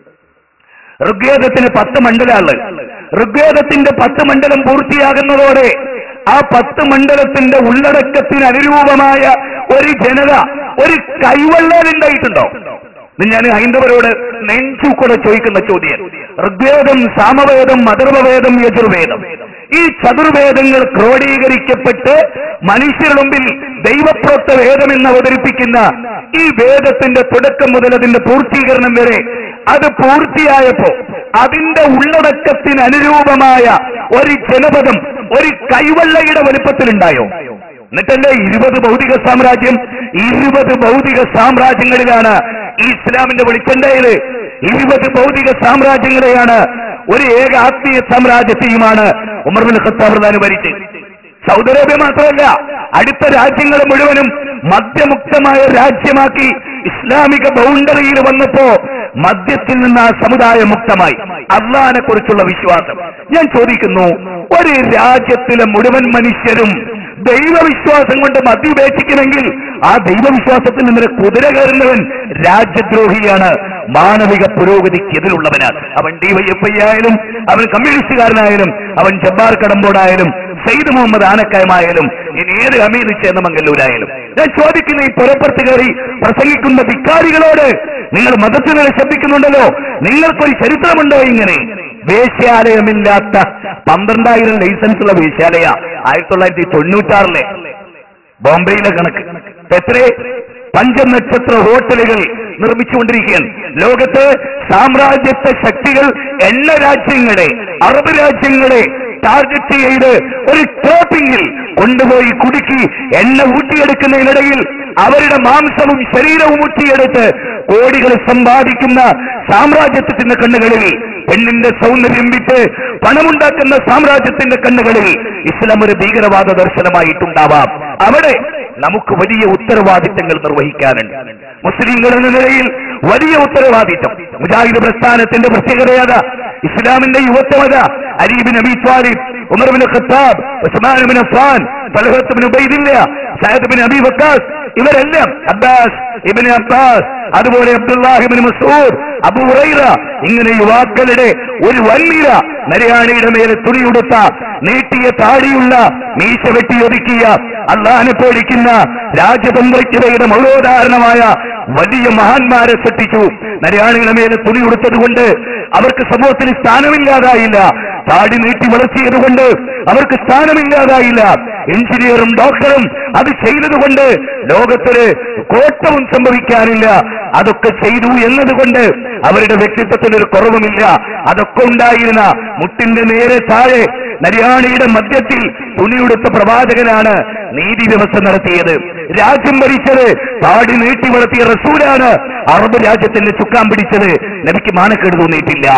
ഋഗ്വേദത്തിന് പത്ത് മണ്ഡലമാണ് ഋഗ്വേദത്തിന്റെ പത്ത് മണ്ഡലം പൂർത്തിയാകുന്നതോടെ ആ പത്ത് മണ്ഡലത്തിന്റെ ഉള്ളടക്കത്തിന് അനുരൂപമായ ഒരു ജനത ഒരു കൈവള്ളൽ ഉണ്ടായിട്ടുണ്ടോ ഇത് ഞാൻ ഹൈന്ദവരോട് നെഞ്ചുകൂടെ ചോദിക്കുന്ന ചോദ്യം ഋഗ്വേദം സാമവേദം മധുർവേദം യജുർവേദം ഈ ചതുർവേദങ്ങൾ ക്രോഡീകരിക്കപ്പെട്ട് മനുഷ്യരുടെ മുമ്പിൽ ദൈവപ്രോക്ത വേദമെന്ന് അവതരിപ്പിക്കുന്ന ഈ വേദത്തിന്റെ തുടക്കം മുതൽ അതിന്റെ പൂർത്തീകരണം വരെ അത് പൂർത്തിയായപ്പോ അതിന്റെ ഉള്ളടക്കത്തിന് അനുരൂപമായ ഒരു ജനപദം ഒരു കൈവള്ളയുടെ വലുപ്പത്തിലുണ്ടായോ എന്നിട്ടല്ലേ ഇരുപത് ഭൗതിക സാമ്രാജ്യം ഇരുപത് ഭൗതിക സാമ്രാജ്യങ്ങളിലാണ് ഈ ഇസ്ലാമിന്റെ വെളിച്ചണ്ടായത് ഇരുപത് ഭൗതിക സാമ്രാജ്യങ്ങളെയാണ് ഒരു ഏക ആത്മീയ സാമ്രാജ്യത്തെയുമാണ് ഉമർ ബിൻ ഖത്താബ് പ്രധാന ഭരിച്ചത് സൗദി അറേബ്യ മാത്രമല്ല അടുത്ത രാജ്യങ്ങൾ മുഴുവനും മദ്യമുക്തമായ രാജ്യമാക്കി ഇസ്ലാമിക ബൗണ്ടറിയിൽ വന്നപ്പോ മദ്യത്തിൽ നിന്ന് ആ സമുദായം മുക്തമായി അള്ളഹാനെ കുറിച്ചുള്ള വിശ്വാസം ഞാൻ ചോദിക്കുന്നു ഒരു രാജ്യത്തിലെ മുഴുവൻ മനുഷ്യരും ദൈവവിശ്വാസം കൊണ്ട് മദ്യം ഉപേക്ഷിക്കണമെങ്കിൽ ആ ദൈവവിശ്വാസത്തിൽ നിന്ന് കുതിര കയറുന്നവൻ രാജ്യദ്രോഹിയാണ് മാനവിക പുരോഗതിക്ക് എതിരുള്ളവനാണ് അവൻ ഡിവൈഎഫ്ഐ ആയാലും അവൻ കമ്മ്യൂണിസ്റ്റുകാരനായാലും അവൻ ജബ്ബാർ കടമ്പോടായാലും സെയ്ദ് മുഹമ്മദ് ആനക്കയമായാലും ഇനി ഏത് അമീത് ചേന്നമംഗല്ലൂരായാലും ഞാൻ ചോദിക്കുന്ന ഈ പുറപ്പുറത്ത് കയറി പ്രസംഗിക്കുന്ന ധിക്കാരികളോട് നിങ്ങൾ മതത്തിനെ ശബ്ദിക്കുന്നുണ്ടല്ലോ നിങ്ങൾക്കൊരു ചരിത്രമുണ്ടോ ഇങ്ങനെ വേശ്യാലയമില്ലാത്ത പന്ത്രണ്ടായിരം ലൈസൻസ് ഉള്ള വേശ്യാലയ ആയിരത്തി തൊള്ളായിരത്തി തൊണ്ണൂറ്റാറിലെ ബോംബെയിലെ കണക്ക് എത്രേ പഞ്ചനക്ഷത്ര ഹോട്ടലുകൾ നിർമ്മിച്ചുകൊണ്ടിരിക്കുകയാണ് ലോകത്ത് സാമ്രാജ്യത്വ ശക്തികൾ എണ്ണ രാജ്യങ്ങളെ അറബ് രാജ്യങ്ങളെ ടാർഗറ്റ് ചെയ്ത് ഒരു ടോപ്പിംഗിൽ കൊണ്ടുപോയി കുടുക്കി എണ്ണ ഊട്ടിയെടുക്കുന്നതിനിടയിൽ അവരുടെ മാംസവും ശരീരവും ഊട്ടിയെടുത്ത് കോടികൾ സമ്പാദിക്കുന്ന സാമ്രാജ്യത്വത്തിന്റെ കണ്ണുകളിൽ പെണ്ണിന്റെ സൗന്ദര്യം വിറ്റ് പണമുണ്ടാക്കുന്ന സാമ്രാജ്യത്തിന്റെ കണ്ണുകളിൽ ഇസ്ലാം ഒരു ഭീകരവാദ ദർശനമായിട്ടുണ്ടാവാം അവിടെ നമുക്ക് വലിയ ഉത്തരവാദിത്തങ്ങൾ നിർവഹിക്കാനുണ്ട് മുസ്ലിങ്ങൾ എന്ന നിലയിൽ വലിയ ഉത്തരവാദിത്തം മുജാഹിദ് പ്രസ്ഥാനത്തിന്റെ പ്രത്യേകതയത ഇസ്ലാമിന്റെ യുവത്വമത Ali bin Abi Talib Umar bin Khattab Usman bin Affan Talhah bin Ubaidullah Saad bin Abi Waqqas ഇവരെല്ലാം അബ്ബാസ് ഇബിൻ അബ്ബാസ് അതുപോലെ അബ്ദുല്ലാഹിബിൻ മസൂദ് അബു ഹുറൈറ ഇങ്ങനെ യുവാക്കളുടെ ഒരു വൻനിര നരയാണിയുടെ മേലെ തുണിയുടുത്ത നീട്ടിയ താടിയുള്ള മീശ വെട്ടിയൊതുക്കിയ അള്ളാനെ പേടിക്കുന്ന രാജതന്ത്രജ്ഞതയുടെ മൗലോദാഹരണമായ വലിയ മഹാന്മാരെ സൃഷ്ടിച്ചു നരയാണികളുടെ മേലെ തുണി ഉടുത്തതുകൊണ്ട് അവർക്ക് സമൂഹത്തിൽ സ്ഥാനമില്ലാതായില്ല താടി നീട്ടി വളർത്തിയതുകൊണ്ട് അവർക്ക് സ്ഥാനമില്ലാതായില്ല എഞ്ചിനീയറും ഡോക്ടറും അത് ചെയ്തതുകൊണ്ട് ലോകത്തൊരു കോട്ടവും സംഭവിക്കാനില്ല അതൊക്കെ ചെയ്തു എന്നതുകൊണ്ട് അവരുടെ വ്യക്തിത്വത്തിന് ഒരു കുറവുമില്ല അതൊക്കെ ഉണ്ടായിരുന്ന മുട്ടിന്റെ നേരെ താഴെ നരിയാണിയുടെ മധ്യത്തിൽ തുണിയുടുത്ത പ്രവാചകനാണ് നീതി വ്യവസ്ഥ നടത്തിയത് രാജ്യം ഭരിച്ചത് താടി നീട്ടി വളർത്തിയ റസൂലാണ് അറബ് രാജ്യത്തിന്റെ ചുക്കാൻ പിടിച്ചത് നബിക്ക് മാനക്കേട് തോന്നിയിട്ടില്ല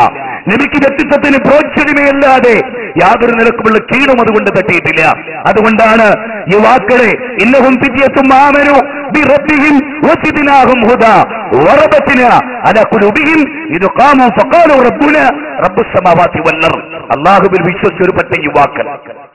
നബിക്ക് വ്യക്തിത്വത്തിന് പ്രോത്സാഹനമല്ലാതെ യാതൊരു നിലക്കുമുള്ള കീഴും അതുകൊണ്ട് തട്ടിയിട്ടില്ല അതുകൊണ്ടാണ് യുവാക്കളെ ഇന്നഹും പിറ്റിയത്തും മാമനു بربهم وزدناهم هدى وربتنا على قلوبهم إذ قاموا فقالوا ربنا رب السماوات والأرض അള്ളാഹുവിൽ വിശ്വസിച്ച ഒരു പറ്റ യുവാക്കൾ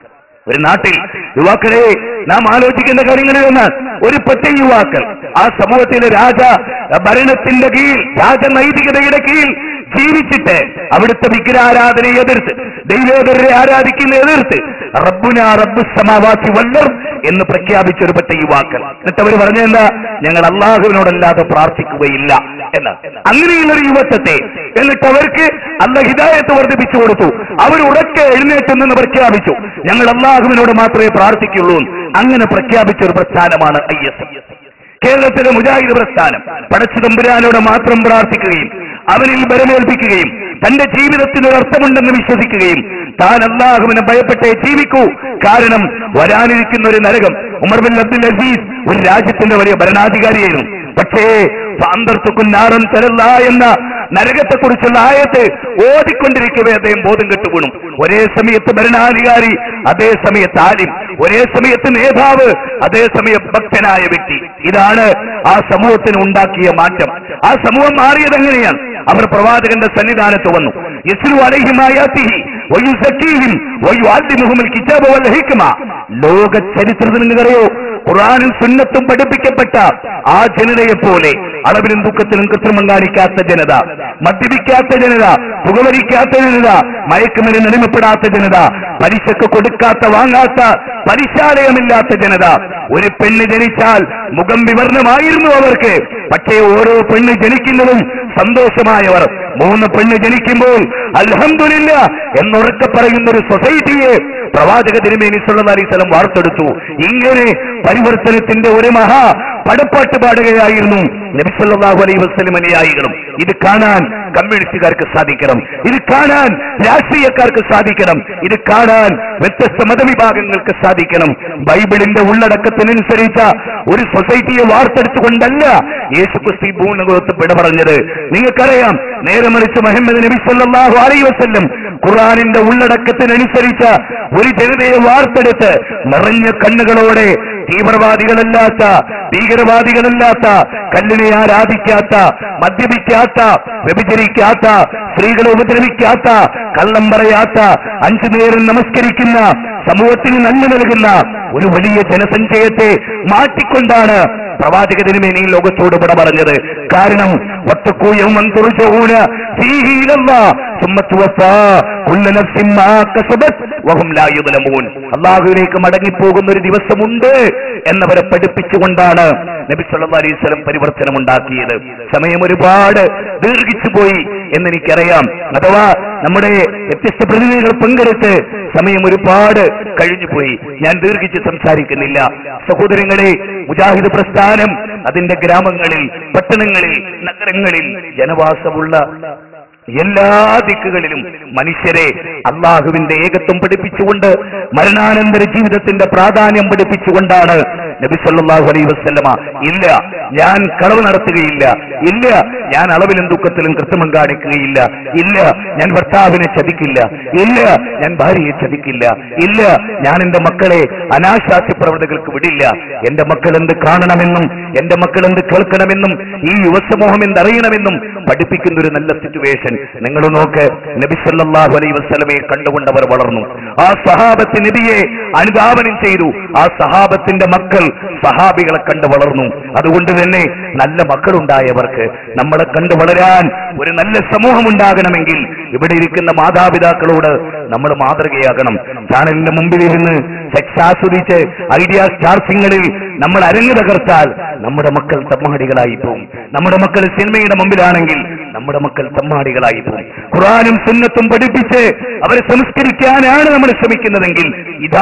ഒരു നാട്ടിൽ യുവാക്കളെ നാം ആലോചിക്കേണ്ട കാര്യങ്ങളിൽ ഒന്ന് ഒരു പറ്റ യുവാക്കൾ ആ സമൂഹത്തിലെ രാജ ഭരണത്തിന്റെ കീഴിൽ രാജനൈതികതയുടെ കീഴിൽ ജീവിച്ചിട്ട് അവിടുത്തെ വിഗ്രഹാരാധനയെ എതിർത്ത് ദൈവേതരെ ആരാധിക്കുന്ന എതിർത്ത് റബ്ബുന റബ്ബു സമാവാസി വല്ലർ എന്ന് പ്രഖ്യാപിച്ച ഒരു പറ്റ യുവാക്കൾ എന്നിട്ട് അവർ പറഞ്ഞെന്താ ഞങ്ങൾ അള്ളാഹുവിനോടല്ലാതെ പ്രാർത്ഥിക്കുകയില്ല എന്ന് അങ്ങനെയുള്ള ഒരു യുവത്വത്തെ എന്നിട്ട് അവർക്ക് അല്ല ഹിദായത്ത് വർദ്ധിപ്പിച്ചു കൊടുത്തു അവർ ഉറക്കെ എഴുന്നേറ്റ് നിന്ന് പ്രഖ്യാപിച്ചു ഞങ്ങൾ അള്ളാഹുവിനോട് മാത്രമേ പ്രാർത്ഥിക്കുള്ളൂ അങ്ങനെ പ്രഖ്യാപിച്ച ഒരു പ്രസ്ഥാനമാണ് ഐ എസ് കേരളത്തിലെ മുജാഹിദ് പ്രസ്ഥാനം പടച്ചു തമ്പുരാനോട് മാത്രം പ്രാർത്ഥിക്കുകയും അവനിൽ ബലമേൽപ്പിക്കുകയും തന്റെ ജീവിതത്തിന് ഒരു അർത്ഥമുണ്ടെന്ന് വിശ്വസിക്കുകയും താൻ അള്ളാഹുവിനെ ഭയപ്പെട്ടേ ജീവിക്കൂ കാരണം വരാനിരിക്കുന്ന ഒരു നരകം ഉമർ ബിൻ അബ്ദുൽ അസീസ് ഒരു രാജ്യത്തിന്റെ വലിയ ഭരണാധികാരിയായിരുന്നു പക്ഷേ സാന്തർത്തുക്കുന്നാറൻ തരല്ല എന്ന നരകത്തെക്കുറിച്ചുള്ള ആയത്ത് ഓടിക്കൊണ്ടിരിക്കവേ അദ്ദേഹം ബോധം കെട്ടുകൊണു ഒരേ സമയത്ത് ഭരണാധികാരി അതേ സമയത്ത് ആലിം ഒരേ സമയത്ത് നേതാവ് അതേ സമയം ഭക്തനായ വ്യക്തി ഇതാണ് ആ സമൂഹത്തിന് ഉണ്ടാക്കിയ മാറ്റം ആ സമൂഹം മാറിയത് എങ്ങനെയാണ് അവർ പ്രവാചകന്റെ സന്നിധാനത്ത് വന്നു യസ്ലു അലഹിമായാത്തിഹി വയുസക്കീഹിം വയുആല്ലിമുഹുൽ കിതാബ വൽ ഹിക്മ ലോക ചരിത്രത്തിൽ നിങ്ങൾക്കറിയോ ഖുർആനും സുന്നത്തും പഠിപ്പിക്കപ്പെട്ട ആ ജനതയെ പോലെ അളവിലും ദുഃഖത്തിലും കൃത്രിമം കാണിക്കാത്ത ജനത മദ്യപിക്കാത്ത ജനത പുകവലിക്കാത്ത ജനത മയക്കുമരുന്ന് അടിമപ്പെടാത്ത ജനത പലിശക്ക് കൊടുക്കാത്ത വാങ്ങാത്ത പലിശാലയമില്ലാത്ത ജനത ഒരു പെണ്ണ് ജനിച്ചാൽ മുഖം വിവർണമായിരുന്നു അവർക്ക് പക്ഷേ ഓരോ പെണ്ണ് ജനിക്കുന്നതും സന്തോഷമായവർ മൂന്ന് പെണ്ണ് ജനിക്കുമ്പോൾ അൽഹംദുലില്ല എന്നുറക്കെ പറയുന്ന ഒരു സൊസൈറ്റിയെ പ്രവാചക തിരുമേനി സല്ലല്ലാഹു അലൈഹി വസല്ലം വാർത്തെടുത്തു ഇങ്ങനെ പരിവർത്തനത്തിന്റെ ഒരു മഹാ പടപ്പാട്ട് പാടുകയായിരുന്നു നബി സല്ലല്ലാഹു അലൈഹി വസല്ലം അനുയായികളും ഇത് കാണാൻ കമ്മ്യൂണിസ്റ്റുകാർക്ക് സാധിക്കണം ഇത് കാണാൻ രാഷ്ട്രീയക്കാർക്ക് സാധിക്കണം ഇത് കാണാൻ വ്യത്യസ്ത മതവിഭാഗങ്ങൾക്ക് സാധിക്കണം ബൈബിളിന്റെ ഉള്ളടക്കത്തിനനുസരിച്ച ഒരു സൊസൈറ്റിയെ വാർത്തെടുത്തുകൊണ്ടല്ല യേശുക്രിസ്തു ഭൂണകുലത്ത് പിട പറഞ്ഞത് നിങ്ങൾക്കറിയാം നേരെ മറിച്ച് മുഹമ്മദ് നബി സല്ലല്ലാഹു അലൈഹി വസല്ലം ഖുർആനിന്റെ ഉള്ളടക്കത്തിനനുസരിച്ച ഒരു ജനതയെ വാർത്തെടുത്ത് നിറഞ്ഞ കണ്ണുകളോടെ തീവ്രവാദികളല്ലാത്ത ഭീകരവാദികളല്ലാത്ത കല്ലിനെ ആരാധിക്കാത്ത മദ്യപിക്കാത്ത വ്യഭിചരിക്കാത്ത സ്ത്രീകളെ ഉപദ്രവിക്കാത്ത കള്ളം പറയാത്ത അഞ്ചു നേരം നമസ്കരിക്കുന്ന സമൂഹത്തിന് നന്മ നൽകുന്ന ഒരു വലിയ ജനസഞ്ചയത്തെ മാറ്റിക്കൊണ്ടാണ് പ്രവാചക തിരുമേനി ലോകത്തോട് വിട പറഞ്ഞത് കാരണം ഒറ്റക്കൂയം അള്ളാഹുവിലേക്ക് മടങ്ങിപ്പോകുന്ന ഒരു ദിവസമുണ്ട് എന്നവരെ പഠിപ്പിച്ചുകൊണ്ടാണ് നബി സല്ലല്ലാഹു അലൈഹി വസല്ലം പരിവർത്തനം ഉണ്ടാക്കിയത് സമയം ഒരുപാട് ദീർഘിച്ചു പോയി എന്നെനിക്കറിയാം അഥവാ നമ്മുടെ വ്യത്യസ്ത പ്രതിനിധികൾ പങ്കെടുത്ത് സമയം ഒരുപാട് കഴിഞ്ഞുപോയി ഞാൻ ദീർഘിച്ച് സംസാരിക്കുന്നില്ല സഹോദരങ്ങളെ മുജാഹിദ് പ്രസ്ഥാനം അതിന്റെ ഗ്രാമങ്ങളിൽ പട്ടണങ്ങളിൽ നഗരങ്ങളിൽ ജനവാസമുള്ള എല്ലാ ദിക്കുകളിലും മനുഷ്യരെ അള്ളാഹുവിന്റെ ഏകത്വം പഠിപ്പിച്ചുകൊണ്ട് മരണാനന്തര ജീവിതത്തിന്റെ പ്രാധാന്യം പഠിപ്പിച്ചുകൊണ്ടാണ് നബി സല്ലല്ലാഹു അലൈഹി വസല്ലമ ഇല്ല ഞാൻ കളവ് നടത്തുകയില്ല ഇല്ല ഞാൻ അളവിലും ദുഃഖത്തിലും കൃത്രിമം കാണിക്കുകയില്ല ഇല്ല ഞാൻ ഭർത്താവിനെ ചതിക്കില്ല ഇല്ല ഞാൻ ഭാര്യയെ ചതിക്കില്ല ഇല്ല ഞാൻ എന്റെ മക്കളെ അനാശാസ്യ പ്രവൃത്തികൾക്ക് വിടില്ല എന്റെ മക്കൾ എന്ത് കാണണമെന്നും എന്റെ മക്കൾ എന്ത് കേൾക്കണമെന്നും ഈ യുവസമൂഹം എന്തറിയണമെന്നും പഠിപ്പിക്കുന്ന ഒരു നല്ല സിറ്റുവേഷൻ നിങ്ങൾ നോക്ക് നബി സല്ലല്ലാഹു അലൈഹി വസല്ലമയെ കണ്ടുകൊണ്ട് അവർ വളർന്നു ആ സഹാബത്ത് നബിയെ അനുധാവനം ചെയ്തു ആ സഹാബത്തിന്റെ മക്കൾ സഹാബികളെ കണ്ട് വളർന്നു അതുകൊണ്ട് തന്നെ നല്ല മക്കളുണ്ടായവർക്ക് നമ്മളെ കണ്ടു വളരാൻ ഒരു നല്ല സമൂഹം ഉണ്ടാകണമെങ്കിൽ ഇവിടെ ഇരിക്കുന്ന മാതാപിതാക്കളോട് നമ്മൾ മാതൃകയാകണം ചാനലിന്റെ മുമ്പിലിരുന്ന് സെക്സ് ആസ്വദിച്ച് ഐഡിയ സ്റ്റാർസിങ്ങളിൽ നമ്മൾ അരങ്ങ് തകർത്താൽ നമ്മുടെ മക്കൾ തമ്മാടികളായി പോകും നമ്മുടെ മക്കൾ സിനിമയുടെ മുമ്പിലാണെങ്കിൽ നമ്മുടെ മക്കൾ തമ്മാടികളായി പോകും ഖുറാനും സുന്നത്തും പഠിപ്പിച്ച് അവരെ സംസ്കരിക്കാനാണ് നമ്മൾ ശ്രമിക്കുന്നതെങ്കിൽ ഇതാ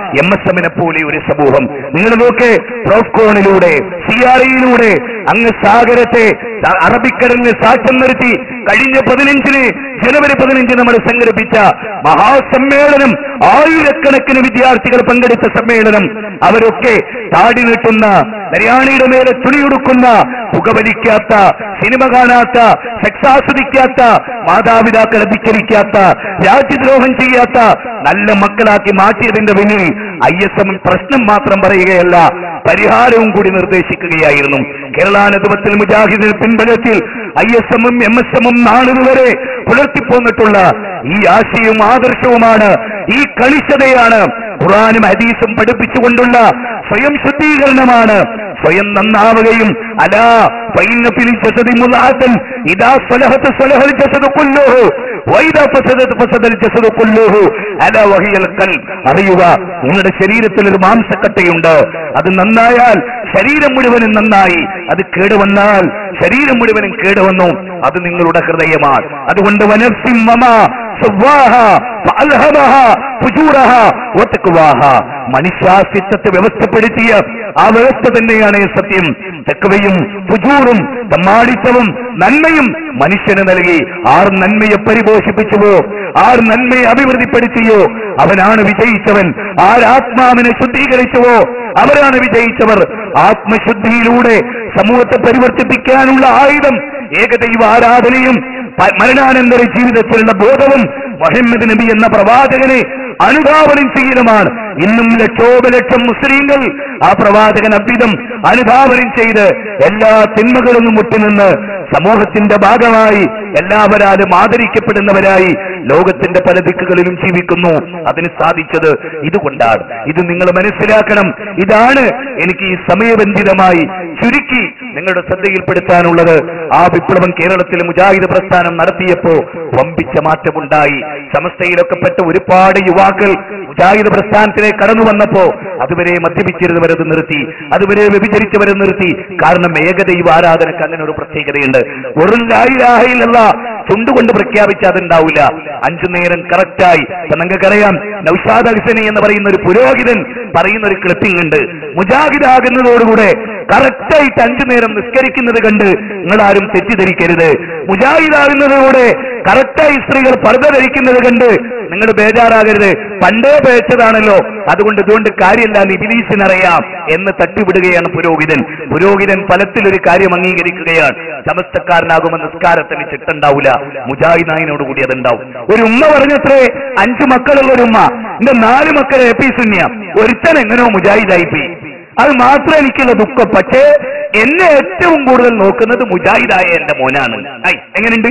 എം എസ് എമ്മിനെ പോലെ ഒരു സമൂഹം നിങ്ങൾ നോക്ക് പ്രോഫ്കോണിലൂടെ സിആർഇയിലൂടെ അങ്ങ് സാഗരത്തെ അ- അറബിക്കടലിന് സാക്ഷ്യം നിർത്തി കഴിഞ്ഞ പതിനഞ്ചിന് ജനുവരി പതിനഞ്ചിന് നമ്മൾ സംഘടിപ്പിച്ച മഹാസമ്മേളനം ആയിരക്കണക്കിന് വിദ്യാർത്ഥികൾ പങ്കെടുത്ത സമ്മേളനം അവരൊക്കെ താടി നീട്ടുന്ന നരിയാണിയുടെ മേലെ തുണിയുടുക്കുന്ന പുകവലിക്കാത്ത സിനിമ കാണാത്ത സെക്സ് ആസ്വദിക്കാത്ത മാതാപിതാക്കളെ ധിക്കരിക്കാത്ത രാജ്യദ്രോഹം ചെയ്യാത്ത നല്ല മക്കളാക്കി മാറ്റിയതിന്റെ പിന്നിൽ ഐ എസ് എം പ്രശ്നം മാത്രം പറയുകയല്ല പരിഹാരവും കൂടി നിർദ്ദേശിക്കുകയായിരുന്നു കേരള നേതൃത്വത്തിൽ മുജാഹിദിന് പിൻബലത്തിൽ ഐ എസ് എമ്മും എം എസ് എമ്മും നാളിതുവരെ പുലർത്തിപ്പോന്നിട്ടുള്ള ഈ ആശയവും ആദർശവുമാണ് ഈ കളിശതയാണ് ഖുറാനും ഹദീസും പഠിപ്പിച്ചുകൊണ്ടുള്ള സ്വയം ശുദ്ധീകരണമാണ് സ്വയം നന്നാവുകയും അലാ ഫൈന ഫിൽ ജസദി മുലാത്തൻ ഇദാ സ്വലഹത്ത് സ്വലഹൽ ജസദു കുല്ലുഹു വൈദാ ഫസദത് ഫസദൽ ജസദു കുല്ലുഹു അലാ വഹിയൽ ഖൽബ് അറിയുക നിങ്ങളുടെ ശരീരത്തിൽ ഒരു മാംസക്കട്ടയുണ്ട് അത് നന്നായാൽ ശരീരം മുഴുവനും നന്നായി അത് കേടുവന്നാൽ ശരീരം മുഴുവനും കേടുവന്നു അത് നിങ്ങളുടെ ഹൃദയമാണ് അതുകൊണ്ട് വനഫ്സിം മമാ സവ്വാഹ ഫഅൽഹമഹ ഫുജൂറഹ വതഖ്വാഹ മനുഷ്യാസ്തിത്വത്തെ വ്യവസ്ഥപ്പെടുത്തിയ ആ വ്യവസ്ഥ തന്നെയാണ് സത്യം തെക്കവയും ഫുജൂറും തമ്മാടിത്തവും നന്മയും മനുഷ്യന് നൽകി ആർ നന്മയെ പരിപോഷിപ്പിച്ചുവോ ആർ നന്മയെ അഭിവൃദ്ധിപ്പെടുത്തിയോ അവനാണ് വിജയിച്ചവൻ ആരാത്മാവിനെ ശുദ്ധീകരിച്ചുവോ അവരാണ് വിജയിച്ചവർ ആത്മശുദ്ധിയിലൂടെ സമൂഹത്തെ പരിവർത്തിപ്പിക്കാനുള്ള ആയുധം ഏകദൈവ ആരാധനയും പ- മരണാനന്തര ജീവിതത്തിലുള്ള ബോധവും മുഹമ്മദ് നബി എന്ന പ്രവാചകനെ അനുധാവനം ചെയ്യലുമാണ് ഇന്നും ലക്ഷോപലക്ഷം മുസ്ലിങ്ങൾ ആ പ്രവാചകൻ അഭ്യുതം അനുധാവനം ചെയ്ത് എല്ലാ തിന്മകളിൽ നിന്നും മുട്ടിനിന്ന് സമൂഹത്തിന്റെ ഭാഗമായി എല്ലാവരാലും ആദരിക്കപ്പെടുന്നവരായി ലോകത്തിന്റെ പല ദിക്കുകളിലും ജീവിക്കുന്നു അതിന് സാധിച്ചത് ഇതുകൊണ്ടാണ് ഇത് നിങ്ങൾ മനസ്സിലാക്കണം ഇതാണ് എനിക്ക് ഈ സമയബന്ധിതമായി ചുരുക്കി നിങ്ങളുടെ ശ്രദ്ധയിൽപ്പെടുത്താനുള്ളത് ആ വിപ്ലവം കേരളത്തിൽ മുജാഹിദ് പ്രസ്ഥാനം നടത്തിയപ്പോ വമ്പിച്ച മാറ്റമുണ്ടായി സമസ്തയിലൊക്കെ പെട്ട ഒരുപാട് യുവാക്കൾ മുജാഹിദ് പ്രസ്ഥാനത്തിലേക്ക് കടന്നു വന്നപ്പോ അതുവരെ മദ്യപിച്ചിരുന്നവരത് നിർത്തി അതുവരെ വ്യഭിചരിച്ചവരെ നിർത്തി കാരണം ഏകദൈവ ആരാധനക്ക് അങ്ങനെ ഒരു പ്രത്യേകതയുണ്ട് ഒരു ലായിലാഹയിലല്ല ചുണ്ടുകൊണ്ട് പ്രഖ്യാപിച്ച അതുണ്ടാവില്ല അഞ്ചു നേരം കറക്റ്റായി ഇപ്പൊ നിങ്ങൾക്കറിയാം നൌഷാദ് ഹസനി എന്ന് പറയുന്ന ഒരു പുരോഹിതൻ പറയുന്ന ഒരു ക്ലിപ്പിംഗ് ഉണ്ട് മുജാഹിദ് ആകുന്നതോടുകൂടെ കറക്റ്റായിട്ട് അഞ്ചു നേരം നിസ്കരിക്കുന്നത് കണ്ട് നിങ്ങൾ ആരും തെറ്റിദ്ധരിക്കരുത് മുജാഹിദ് ആകുന്നതോടെ കറക്റ്റായി സ്ത്രീകൾ പർദ്ദ ധരിക്കുന്നത് കണ്ട് നിങ്ങൾ ബേജാറാകരുത് പണ്ടേ പേച്ചതാണല്ലോ അതുകൊണ്ട് ഇതുകൊണ്ട് കാര്യമില്ല നിബിലീസിനറിയാം എന്ന് തട്ടിവിടുകയാണ് പുരോഹിതൻ പുരോഹിതൻ ഫലത്തിലൊരു കാര്യം അംഗീകരിക്കുകയാണ് സമസ്തക്കാരനാകുമെന്ന് നിസ്കാരത്തിന് ചിട്ടുണ്ടാവില്ല മുജാഹിദായിനോട് കൂടി അതുണ്ടാവും ഒരു ഉമ്മ പറഞ്ഞത്രേ അഞ്ചു മക്കളുള്ള ഒരു ഉമ്മ എന്റെ നാല് മക്കൾ എ പി സുന്യ ഒരുത്തൻ എങ്ങനെയോ മുജാഹിദായി പോയി അത് മാത്രം എനിക്കുള്ള ദുഃഖം പക്ഷേ എന്നെ ഏറ്റവും കൂടുതൽ നോക്കുന്നത് മുജാഹിദായ എന്റെ മോനാണ് ഐ എങ്ങനെയുണ്ട്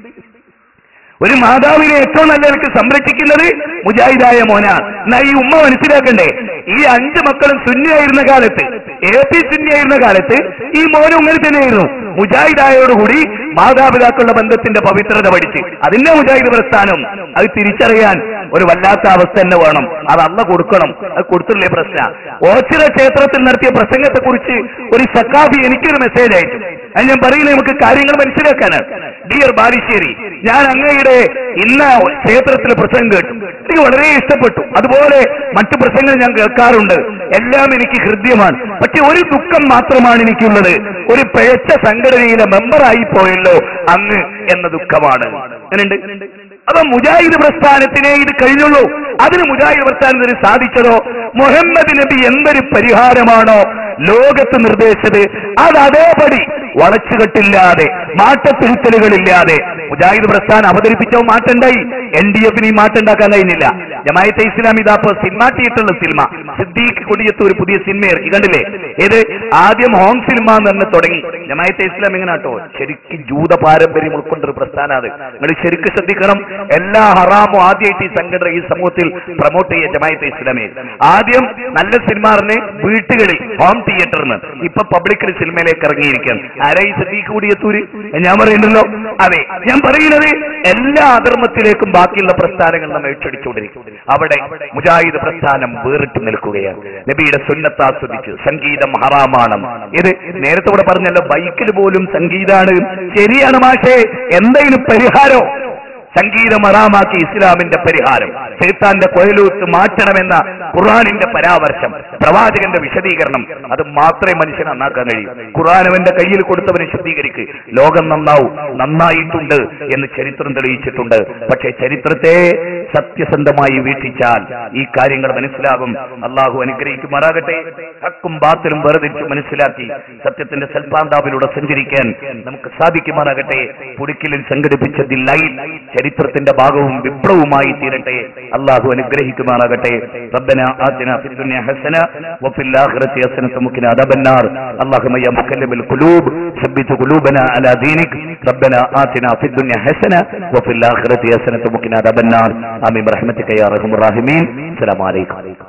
ഒരു മാതാവിനെ ഏറ്റവും നല്ല എനിക്ക് സംരക്ഷിക്കുന്നത് മുജാഹിദായ മോനാണ് എന്നാ ഈ ഉമ്മ മനസ്സിലാക്കണ്ടേ ഈ അഞ്ച് മക്കളും സുന്നിയായിരുന്ന കാലത്ത് എ പി സുന്നിയായിരുന്ന കാലത്ത് ഈ മോനും ഇങ്ങനെ തന്നെയായിരുന്നു മുജാഹിദായോടുകൂടി മാതാപിതാക്കളുടെ ബന്ധത്തിന്റെ പവിത്രത പഠിച്ച് അതിന്റെ മുജാഹിദ് പ്രസ്ഥാനം അത് തിരിച്ചറിയാൻ ഒരു വല്ലാത്ത അവസ്ഥ തന്നെ വേണം അത് അല്ല കൊടുക്കണം അത് കൊടുത്തില്ലേ പ്രശ്ന ഓച്ചിറ ക്ഷേത്രത്തിൽ നടത്തിയ പ്രസംഗത്തെ കുറിച്ച് ഒരു സക്കാഫി എനിക്കൊരു മെസ്സേജ് അയച്ചു അത് ഞാൻ പറയുന്നത് നമുക്ക് കാര്യങ്ങൾ മനസ്സിലാക്കാനാണ് ഡിയർ ബാലുശ്ശേരി ഞാൻ അങ്ങയുടെ ഇന്ന ക്ഷേത്രത്തിലെ പ്രസംഗം കേട്ടു എനിക്ക് വളരെ ഇഷ്ടപ്പെട്ടു അതുപോലെ മറ്റു പ്രസംഗങ്ങൾ ഞാൻ കേൾക്കാറുണ്ട് എല്ലാം എനിക്ക് ഹൃദ്യമാണ് പക്ഷെ ഒരു ദുഃഖം മാത്രമാണ് എനിക്കുള്ളത് ഒരു പിഴച്ച സംഘടനയിലെ മെമ്പറായി പോയല്ലോ അങ്ങ് എന്ന ദുഃഖമാണ് അങ്ങനെയുണ്ട് അപ്പൊ മുജാഹിദ് പ്രസ്ഥാനത്തിനെ ഇത് കഴിഞ്ഞുള്ളൂ അതിന് മുജാഹിദ് പ്രസ്ഥാനത്തിന് സാധിച്ചതോ മുഹമ്മദ് നബി എന്തൊരു പരിഹാരമാണോ ലോകത്ത് നിർദ്ദേശിച്ചത് അത് അതേപടി വളച്ചുകെട്ടില്ലാതെ മാറ്റത്തിരുത്തലുകളില്ലാതെ മുജാഹിദ് പ്രസ്ഥാനം അവതരിപ്പിച്ചോ മാറ്റണ്ടായി എൻ ഡി എഫിന് ഈ മാറ്റം ഉണ്ടാക്കാൻ കഴിഞ്ഞില്ല ജമായത്തെ ഇസ്ലാം ഇതാപ്പോ സിനിമ തിയേറ്ററിലെ സിനിമ സിദ്ദീഖ് കൊടിയത്ത് ഒരു പുതിയ സിനിമ ഇറക്കി കണ്ടില്ലേ ഇത് ആദ്യം ഹോം സിനിമ എന്ന് തന്നെ തുടങ്ങി ജമായത്തെ ഇസ്ലാം എങ്ങനെ കേട്ടോ ശരിക്കും ജൂത പാരമ്പര്യം ഉൾക്കൊണ്ടൊരു പ്രസ്ഥാനം അത് നിങ്ങൾ ശരിക്കും ശ്രദ്ധിക്കണം എല്ലാ ഹറാമും ആദ്യമായിട്ട് ഈ സംഘടന ഈ സമൂഹത്തിൽ പ്രൊമോട്ട് ചെയ്യുക ജമായത്തെ ഇസ്ലാമേ ആദ്യം നല്ല സിനിമാറിനെ വീട്ടുകളിൽ ഹോം തിയേറ്ററിന് ഇപ്പൊ പബ്ലിക്കിൽ സിനിമയിലേക്ക് ഇറങ്ങിയിരിക്കുകയാണ് ആരാ ഈ സിദ്ദീഖ് കൂടിയത്തൂര് ഞാൻ പറയുന്നുണ്ടല്ലോ അതെ ഞാൻ പറയുന്നത് എല്ലാ അധർമ്മത്തിലേക്കും ബാക്കിയുള്ള പ്രസ്ഥാനങ്ങൾ നമ്മൾ ഏറ്റെടുച്ചുകൊണ്ടിരിക്കും അവിടെ മുജാഹിദ് പ്രസ്ഥാനം വേറിട്ട് നിൽക്കുകയാണ് നബിയുടെ സുന്നത്ത് ആസ്വദിച്ച് സംഗീതം ഹറാമാണ് ഇത് നേരത്തെ ഇവിടെ പറഞ്ഞല്ലോ ബൈക്കിൽ പോലും സംഗീതാണ് ശരിയാണ് മാഷേ എന്തെങ്കിലും പരിഹാരോ സംഗീതം ഹറാമാക്കി ഇസ്ലാമിന്റെ പരിഹാരം ചേത്താന്റെ കൊയലൂത്ത് മാറ്റണമെന്ന ഖുർആാനിന്റെ പരാമർശം പ്രവാചകന്റെ വിശദീകരണം അത് മാത്രമേ മനുഷ്യൻ നന്നാക്കാൻ കഴിയൂ ഖുർആൻ അവന്റെ കയ്യിൽ കൊടുത്തവനെ ശുദ്ധീകരിക്ക് ലോകം നന്നാവും നന്നായിട്ടുണ്ട് എന്ന് ചരിത്രം തെളിയിച്ചിട്ടുണ്ട് പക്ഷേ ചരിത്രത്തെ സത്യസന്ധമായി വീക്ഷിച്ചാൽ ഈ കാര്യങ്ങൾ മനസ്സിലാകും അള്ളാഹു അനുഗ്രഹിക്കുമാറാകട്ടെ ഹക്കും ബാത്തിലും വേർതിരിച്ച് മനസ്സിലാക്കി സത്യത്തിന്റെ സൽപാന്താവിലൂടെ സഞ്ചരിക്കാൻ നമുക്ക് സാധിക്കുമാറാകട്ടെ പുടുക്കിലിൽ സംഘടിപ്പിച്ച ദി ലൈൻ ചരിത്രത്തിന്റെ ഭാഗവും വിപ്ലവവുമായി തീരട്ടെ അള്ളാഹു അനുഗ്രഹിക്കുമാറാകട്ടെ ربنا آتنا في الدنيا حسنة وفي الآخرة حسنة وقنا عذاب النار اللهم يا مقلب القلوب ثبت قلوبنا على دينك ربنا آتنا في الدنيا حسنة وفي الآخرة حسنة وقنا عذاب النار آمين برحمتك يا أرحم الراحمين السلام عليكم